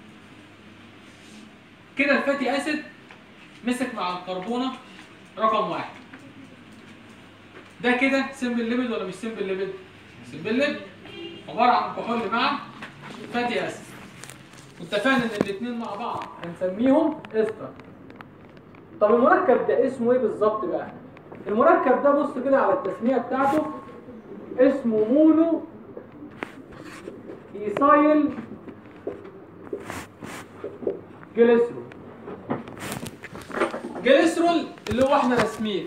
كده الفاتي اسيد مسك مع الكربونه رقم واحد ده كده سمبل ليبيد ولا مش سمبل ليبيد؟ سمبل ليبيد عباره عن كحول مع فاتي اسيد واتفقنا ان الاثنين مع بعض هنسميهم استر طب المركب ده اسمه ايه بالظبط بقى؟ المركب ده بص كده على التسميه بتاعته اسمه مونو ايثايل جليسرول جليسرول اللي هو احنا راسمين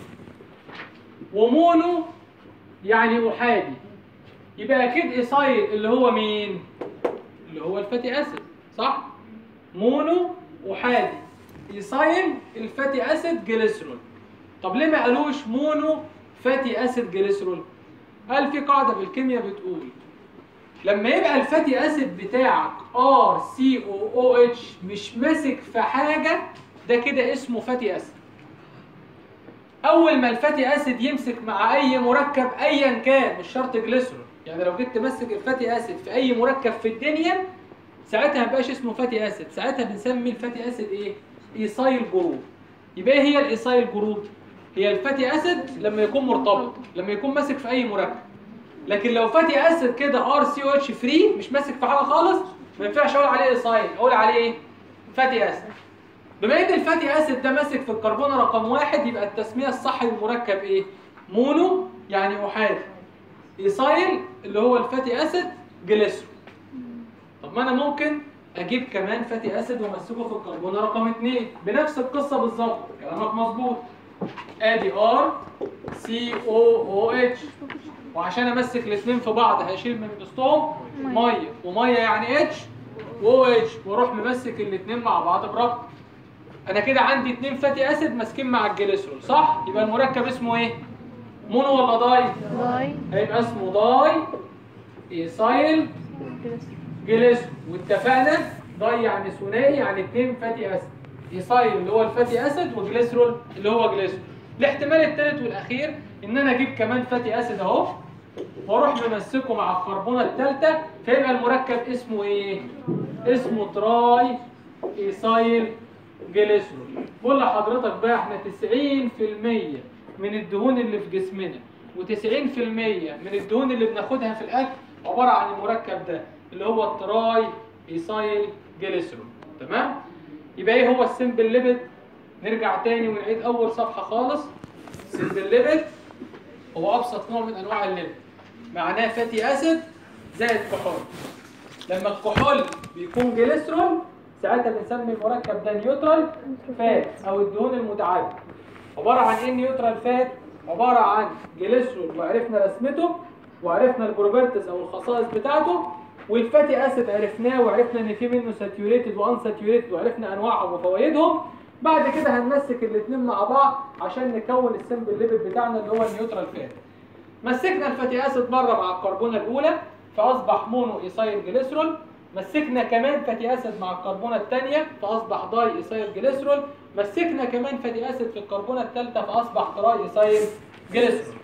ومونو يعني احادي يبقى اكيد ايثايل اللي هو مين اللي هو الفاتي اسيد صح مونو احادي ايثايل الفاتي اسيد جليسرول طب ليه ما قالوش مونو فاتي اسيد جليسرول قال في قاعده في الكيمياء بتقول لما يبقى الفاتي اسيد بتاعك ار سي او او اتش مش ماسك في حاجه ده كده اسمه فاتي اسيد اول ما الفاتي اسيد يمسك مع اي مركب ايا كان مش شرط جليسرول يعني لو جيت تمسك الفاتي اسيد في اي مركب في الدنيا ساعتها ما بقاش اسمه فاتي اسيد ساعتها بنسمي الفاتي اسيد ايه ايثايل جروب يبقى ايه هي الايثايل جروب هي الفاتي اسيد لما يكون مرتبط لما يكون ماسك في اي مركب لكن لو فاتي اسيد كده ار سي او اتش فري مش ماسك في حاجه خالص ما ينفعش اقول عليه ايثايل اقول عليه ايه فاتي اسيد بما ان الفاتي اسيد ده ماسك في الكربونه رقم واحد يبقى التسميه الصح للمركب ايه مونو يعني احادي ايثايل اللي هو الفاتي اسيد جليسرول طب ما انا ممكن اجيب كمان فاتي اسيد وامسكه في الكربونه رقم 2 بنفس القصه بالظبط كلامك مظبوط ادي ار سي او او اتش وعشان امسك الاثنين في بعض هشيل من وسطهم ميه وميه يعني اتش و اتش واروح ممسك الاثنين مع بعض بربط انا كده عندي اثنين فاتي اسيد ماسكين مع الجليسرول صح يبقى المركب اسمه ايه مونو ولا داي باي هيبقى اسمه داي ايثايل جليسرول واتفقنا داي يعني ثنائي يعني اثنين فاتي اسيد ايثايل اللي هو الفاتي اسيد وجليسرول اللي هو جليسرول الاحتمال الثالث والاخير ان انا اجيب كمان فاتي اسيد اهو واروح ممسكه مع الكربونه الثالثه فيبقى المركب اسمه ايه اسمه تراي ايثايل جليسرول بقول لحضرتك بقى احنا 90% من الدهون اللي في جسمنا و90% من الدهون اللي بناخدها في الاكل عباره عن المركب ده اللي هو التراي ايثايل جليسرول تمام يبقى ايه هو السمبل ليبيد نرجع تاني ونعيد اول صفحه خالص سمبل ليبيد هو ابسط نوع من انواع الليبيد معناه فاتي اسيد زائد كحول لما الكحول بيكون جليسرول ساعتها بنسمي المركب ده نيوترال فات او الدهون المتعادله عباره عن ايه نيوترال فات عباره عن جليسرول وعرفنا رسمته وعرفنا البروبرتيز او الخصائص بتاعته والفاتي اسيد عرفناه وعرفنا ان في منه ساتيوريتد وان ساتيوريتد وعرفنا انواعهم وفوائدهم بعد كده هنمسك الاثنين مع بعض عشان نكون السمبل ليبيد بتاعنا اللي هو النيوترال فات مسكنا الفاتي اسيد مره مع الكربونه الاولى فاصبح مونو ايثايل جليسرول مسكنا كمان فاتي اسيد مع الكربونه الثانيه فاصبح داي ايثايل جليسرول مسكنا كمان فاتي اسيد في الكربونه الثالثه فاصبح تراي ايثايل جليسرول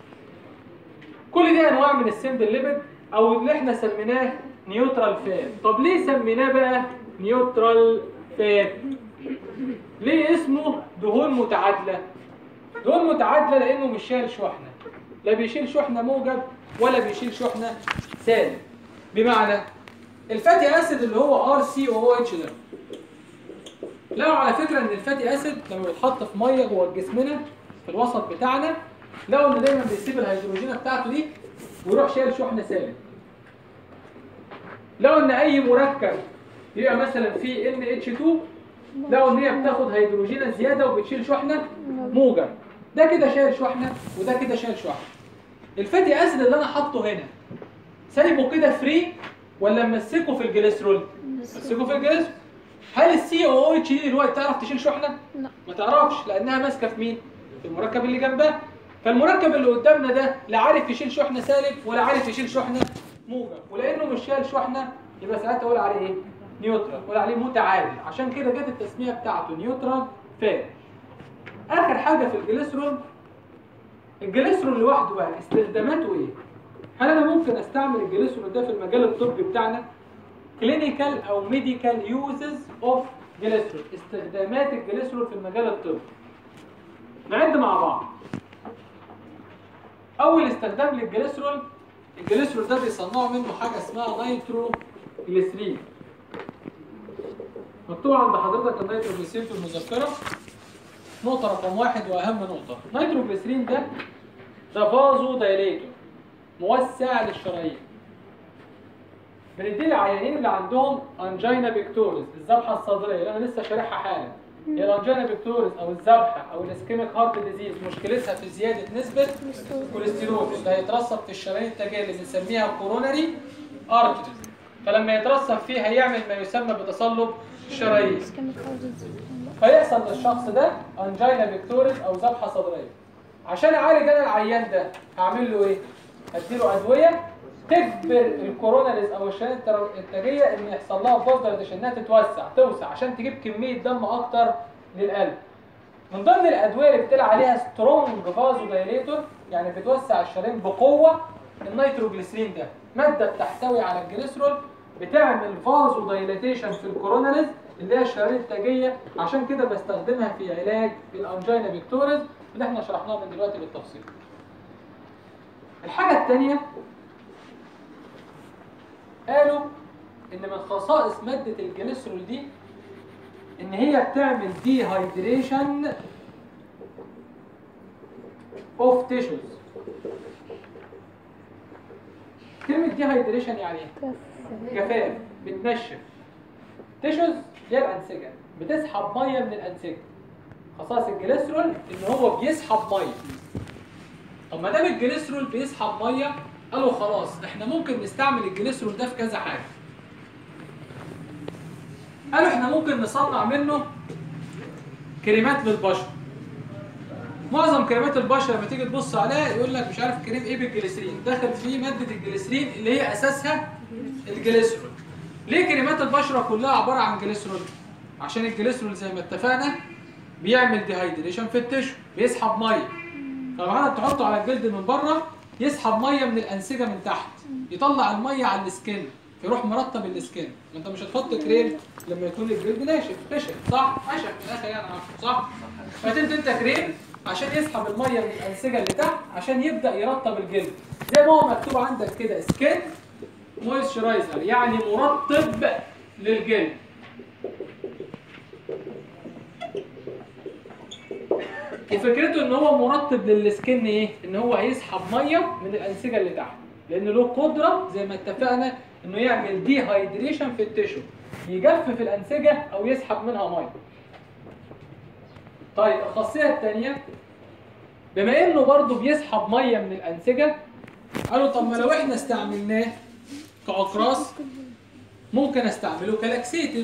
كل دي انواع من السمبل ليبيد او اللي احنا سميناه نيوترال فات طب ليه سميناه بقى نيوترال فات ليه اسمه دهون متعادله دهون متعادله لانه مش شايل شحنه لا بيشيل شحنه موجب ولا بيشيل شحنه سالب بمعنى الفاتي اسيد اللي هو ار سي او اتش ده لقوا على فكره ان الفاتي اسيد لما بيتحط في ميه جوه جسمنا في الوسط بتاعنا لقوا ان دايما بيسيب الهيدروجينه بتاعته دي ويروح شايل شحنه سالب لقوا ان اي مركب يبقى مثلا فيه ان اتش 2 لقوا ان هي بتاخد هيدروجينه زياده وبتشيل شحنه موجب ده كده شايل شحنه وده كده شايل شحنه الفاتي اسيد اللي انا حاطه هنا سايبه كده فري ولا ممسكه في الجليسرول ممسكه في الجليسرول هل السي او اتش دي دلوقتي تعرف تشيل شحنه؟ لا ما تعرفش لانها ماسكه في مين؟ في المركب اللي جنبها فالمركب اللي قدامنا ده لا عارف يشيل شحنه سالب ولا عارف يشيل شحنه موجب ولانه مش شايل شحنه يبقى ساعتها اقول عليه ايه؟ نيوترال اقول عليه متعادل عشان كده جت التسميه بتاعته نيوترال فات اخر حاجه في الجليسرول الجليسرول لوحده بقى استخداماته ايه؟ هل انا ممكن استعمل الجليسرول ده في المجال الطبي بتاعنا؟ كلينيكال او ميديكال يوزز اوف جليسرول استخدامات الجليسرول في المجال الطبي نعد مع بعض اول استخدام للجليسرول الجليسرول ده بيصنعوا منه حاجه اسمها نيترو جليسرين مكتوب عند حضرتك النيترو جليسرين في المذكره نقطه رقم واحد واهم نقطه نيترو جليسرين ده ده فازو دايليتور موسع للشرايين بنديه للعيانين اللي عندهم انجينا بيكتوريس الذبحه الصدريه اللي انا لسه شارحها حالا هي الانجينا بيكتوريس او الذبحه او الاسكيميك هارت ديزيز مشكلتها في زياده نسبه الكوليسترول اللي هيترسب في الشرايين التاجيه اللي بنسميها كوروناري ارتريز فلما يترسب فيه هيعمل ما يسمى بتصلب الشرايين كم الحوض فيحصل للشخص ده انجينا بيكتوريس او ذبحه صدريه عشان اعالج انا العيان ده هعمل له ايه اديله ادويه تجبر الكوروناريز او الشرايين التر- التاجيه ان يحصل لها فوزدريشن انها تتوسع توسع عشان تجيب كميه دم اكتر للقلب من ضمن الادويه اللي بتقول عليها سترونج فازو دايليتور يعني بتوسع الشرايين بقوه النيتروجليسرين ده ماده بتحتوي على الجليسرول بتعمل فازو دايليتيشن في الكوروناريز اللي هي الشرايين التاجيه عشان كده بستخدمها في علاج الانجينا بيكتوريز اللي احنا شرحناها من دلوقتي بالتفصيل الحاجه الثانيه قالوا ان من خصائص ماده الجليسرول دي ان هي بتعمل دي هايدريشن اوف تيشوز كلمه دي هايدريشن يعني ايه جفاف بتنشف تيشوز هي الانسجه بتسحب ميه من الانسجه خصائص الجليسرول ان هو بيسحب ميه طب ما دام الجليسرول بيسحب ميه قالوا خلاص احنا ممكن نستعمل الجليسرول ده في كذا حاجه قالوا احنا ممكن نصنع منه كريمات للبشر معظم كريمات البشر لما تيجي تبص عليها يقول لك مش عارف كريم ايه بالجليسرين داخل فيه ماده الجليسرين اللي هي اساسها الجليسرول ليه كريمات البشره كلها عباره عن جليسرول عشان الجليسرول زي ما اتفقنا بيعمل ديهايدريشن في التشو بيسحب ميه فلما تحطه على الجلد من بره يسحب ميه من الانسجه من تحت يطلع الميه على السكن يروح مرطب السكن ما انت مش هتحط كريم لما يكون الجلد ناشف نشف صح نشف في الاخر يعني عارف، صح فتدي انت كريم عشان يسحب الميه من الانسجه اللي تحت عشان يبدا يرطب الجلد زي ما هو مكتوب عندك كده سكين مويسترايزر يعني مرطب للجلد وفكرته ان هو مرطب للسكن ايه؟ ان هو هيسحب ميه من الانسجه اللي تحت لان له قدره زي ما اتفقنا انه يعمل دي هايدريشن في التشو يجفف الانسجه او يسحب منها ميه. طيب الخاصيه الثانيه بما انه برضه بيسحب ميه من الانسجه قالوا طب ما لو احنا استعملناه كاقراص ممكن استعمله كلاكسيتيف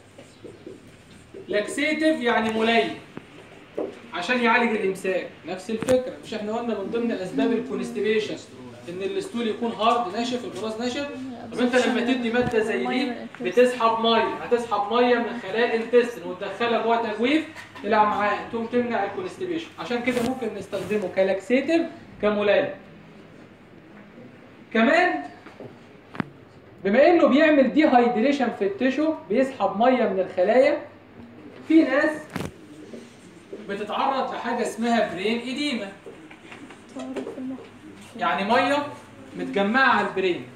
لاكسيتيف يعني ملين عشان يعالج الامساك نفس الفكره مش احنا قلنا من ضمن الاسباب الكونستيبيشن ان الستول يكون هارد ناشف البراز ناشف طب انت لما تدي ماده زي دي بتسحب ميه هتسحب ميه من خلايا الانتستين وتدخلها جوه تجويف الامعاء تقوم تمنع الكونستيبيشن عشان كده ممكن نستخدمه كلاكسيتيف كملايم كمان بما انه بيعمل دي هايدريشن في التشو بيسحب ميه من الخلايا في ناس بتتعرض لحاجه اسمها برين ايديما يعني ميه متجمعه على البرين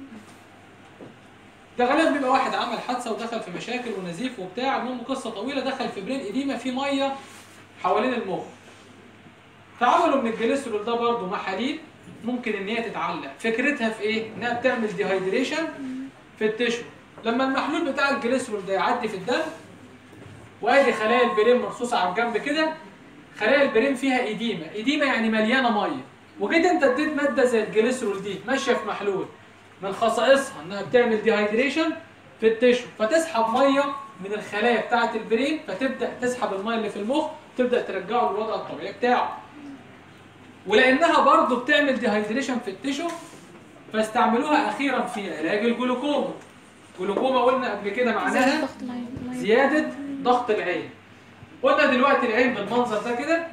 ده غالبا بيبقى واحد عمل حادثه ودخل في مشاكل ونزيف وبتاع المهم قصه طويله دخل في برين ايديما في ميه حوالين المخ فعملوا من الجليسرول ده برضه محاليل ممكن ان هي تتعلق فكرتها في ايه انها بتعمل ديهايدريشن في التشو لما المحلول بتاع الجليسرول ده يعدي في الدم وادي خلايا البرين مرصوصه على الجنب كده خلايا البرين فيها ايديما ايديما يعني مليانه ميه وجيت انت اديت ماده زي الجليسرول دي ماشيه في محلول من خصائصها انها بتعمل ديهايدريشن في التشو فتسحب ميه من الخلايا بتاعه البرين فتبدا تسحب الميه اللي في المخ تبدا ترجعه للوضع الطبيعي بتاعه ولانها برضه بتعمل ديهايدريشن في التيشو فاستعملوها اخيرا في علاج الجلوكوما جلوكوما قلنا قبل كده معناها ضغط العين المية. زيادة ضغط العين قلنا دلوقتي العين بالمنظر ده كده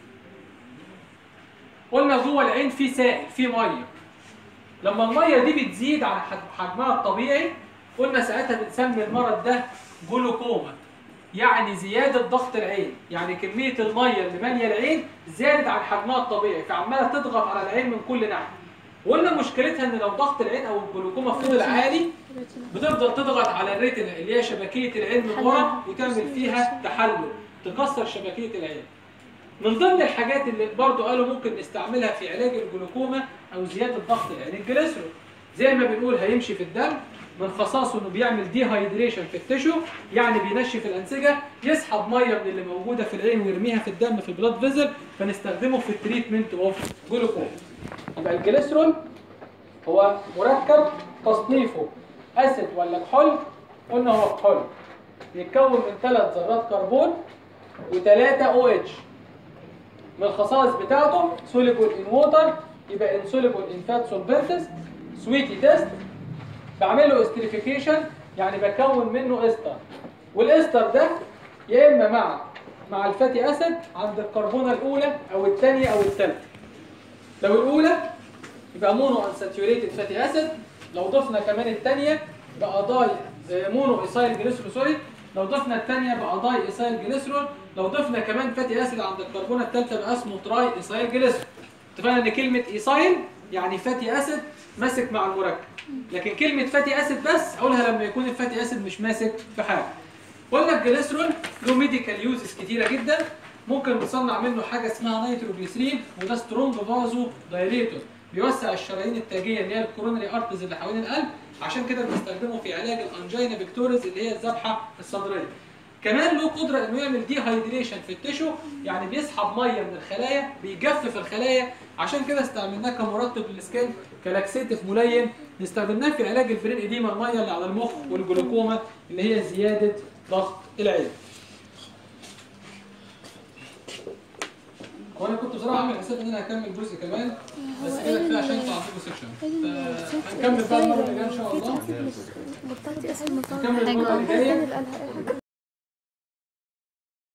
قلنا جوه العين في سائل في ميه لما الميه دي بتزيد عن حج- حجمها الطبيعي قلنا ساعتها بنسمي المرض ده جلوكوما يعني زيادة ضغط العين يعني كمية المية اللي مالية العين زادت عن حجمها الطبيعي فعمالة تضغط على العين من كل ناحية وقلنا مشكلتها ان لو ضغط العين او الجلوكوما فضل عالي بتفضل تضغط على الريتنا اللي هي شبكيه العين من ورا وتعمل فيها تحلل تكسر شبكيه العين من ضمن الحاجات اللي برضو قالوا ممكن نستعملها في علاج الجلوكوما او زياده ضغط العين الجليسرول زي ما بنقول هيمشي في الدم من خصائصه انه بيعمل ديهايدريشن في التشو يعني بينشف الانسجه يسحب ميه من اللي موجوده في العين ويرميها في الدم في البلاد فيزل فنستخدمه في التريتمنت اوف جلوكوما يبقى الجليسرول هو مركب تصنيفه اسيد ولا كحول قلنا هو كحول بيتكون من ثلاث ذرات كربون وثلاثة او اتش من الخصائص بتاعته soluble in water يبقى insoluble in fat solvents sweetie test بعمل له استريفيكيشن يعني بكون منه استر والاستر ده يا اما مع مع الفاتي اسيد عند الكربونه الاولى او الثانيه او الثالثه لو الاولى يبقى مونو انساتيوريتد فاتي اسيد لو ضفنا كمان الثانيه بقى داي آه، مونو ايسايل جليسرول سوري لو ضفنا الثانيه بقى داي ايسايل جليسرول لو ضفنا كمان فاتي اسيد عند الكربونه الثالثه بقى اسمه تراي ايسايل جليسرول اتفقنا ان كلمه ايسايل يعني فاتي اسيد ماسك مع المركب لكن كلمه فاتي اسيد بس اقولها لما يكون الفاتي اسيد مش ماسك في حاجه قلنا الجليسرول له ميديكال يوزز كتيره جدا ممكن نصنع منه حاجه اسمها نيتروجليسرين وده سترونج فازو دايليتور بيوسع الشرايين التاجيه اللي هي الكورونري ارتز اللي حوالين القلب عشان كده بنستخدمه في علاج الانجينا بيكتوريز اللي هي الذبحه الصدريه كمان له قدره انه يعمل دي هايدريشن في التشو يعني بيسحب ميه من الخلايا بيجفف الخلايا عشان كده استعملناه كمرطب للسكين كلاكسيتيف ملين استخدمناه في علاج البرين اديما الميه اللي على المخ والجلوكوما اللي هي زياده ضغط العين وانا كنت بصراحه عامل حساب ان انا هكمل جزء كمان بس كده كفايه عشان انتوا عندكم سكشن هنكمل بقى المره اللي جايه ان شاء الله بطلتي اسم نكمل المره اللي جايه حاجة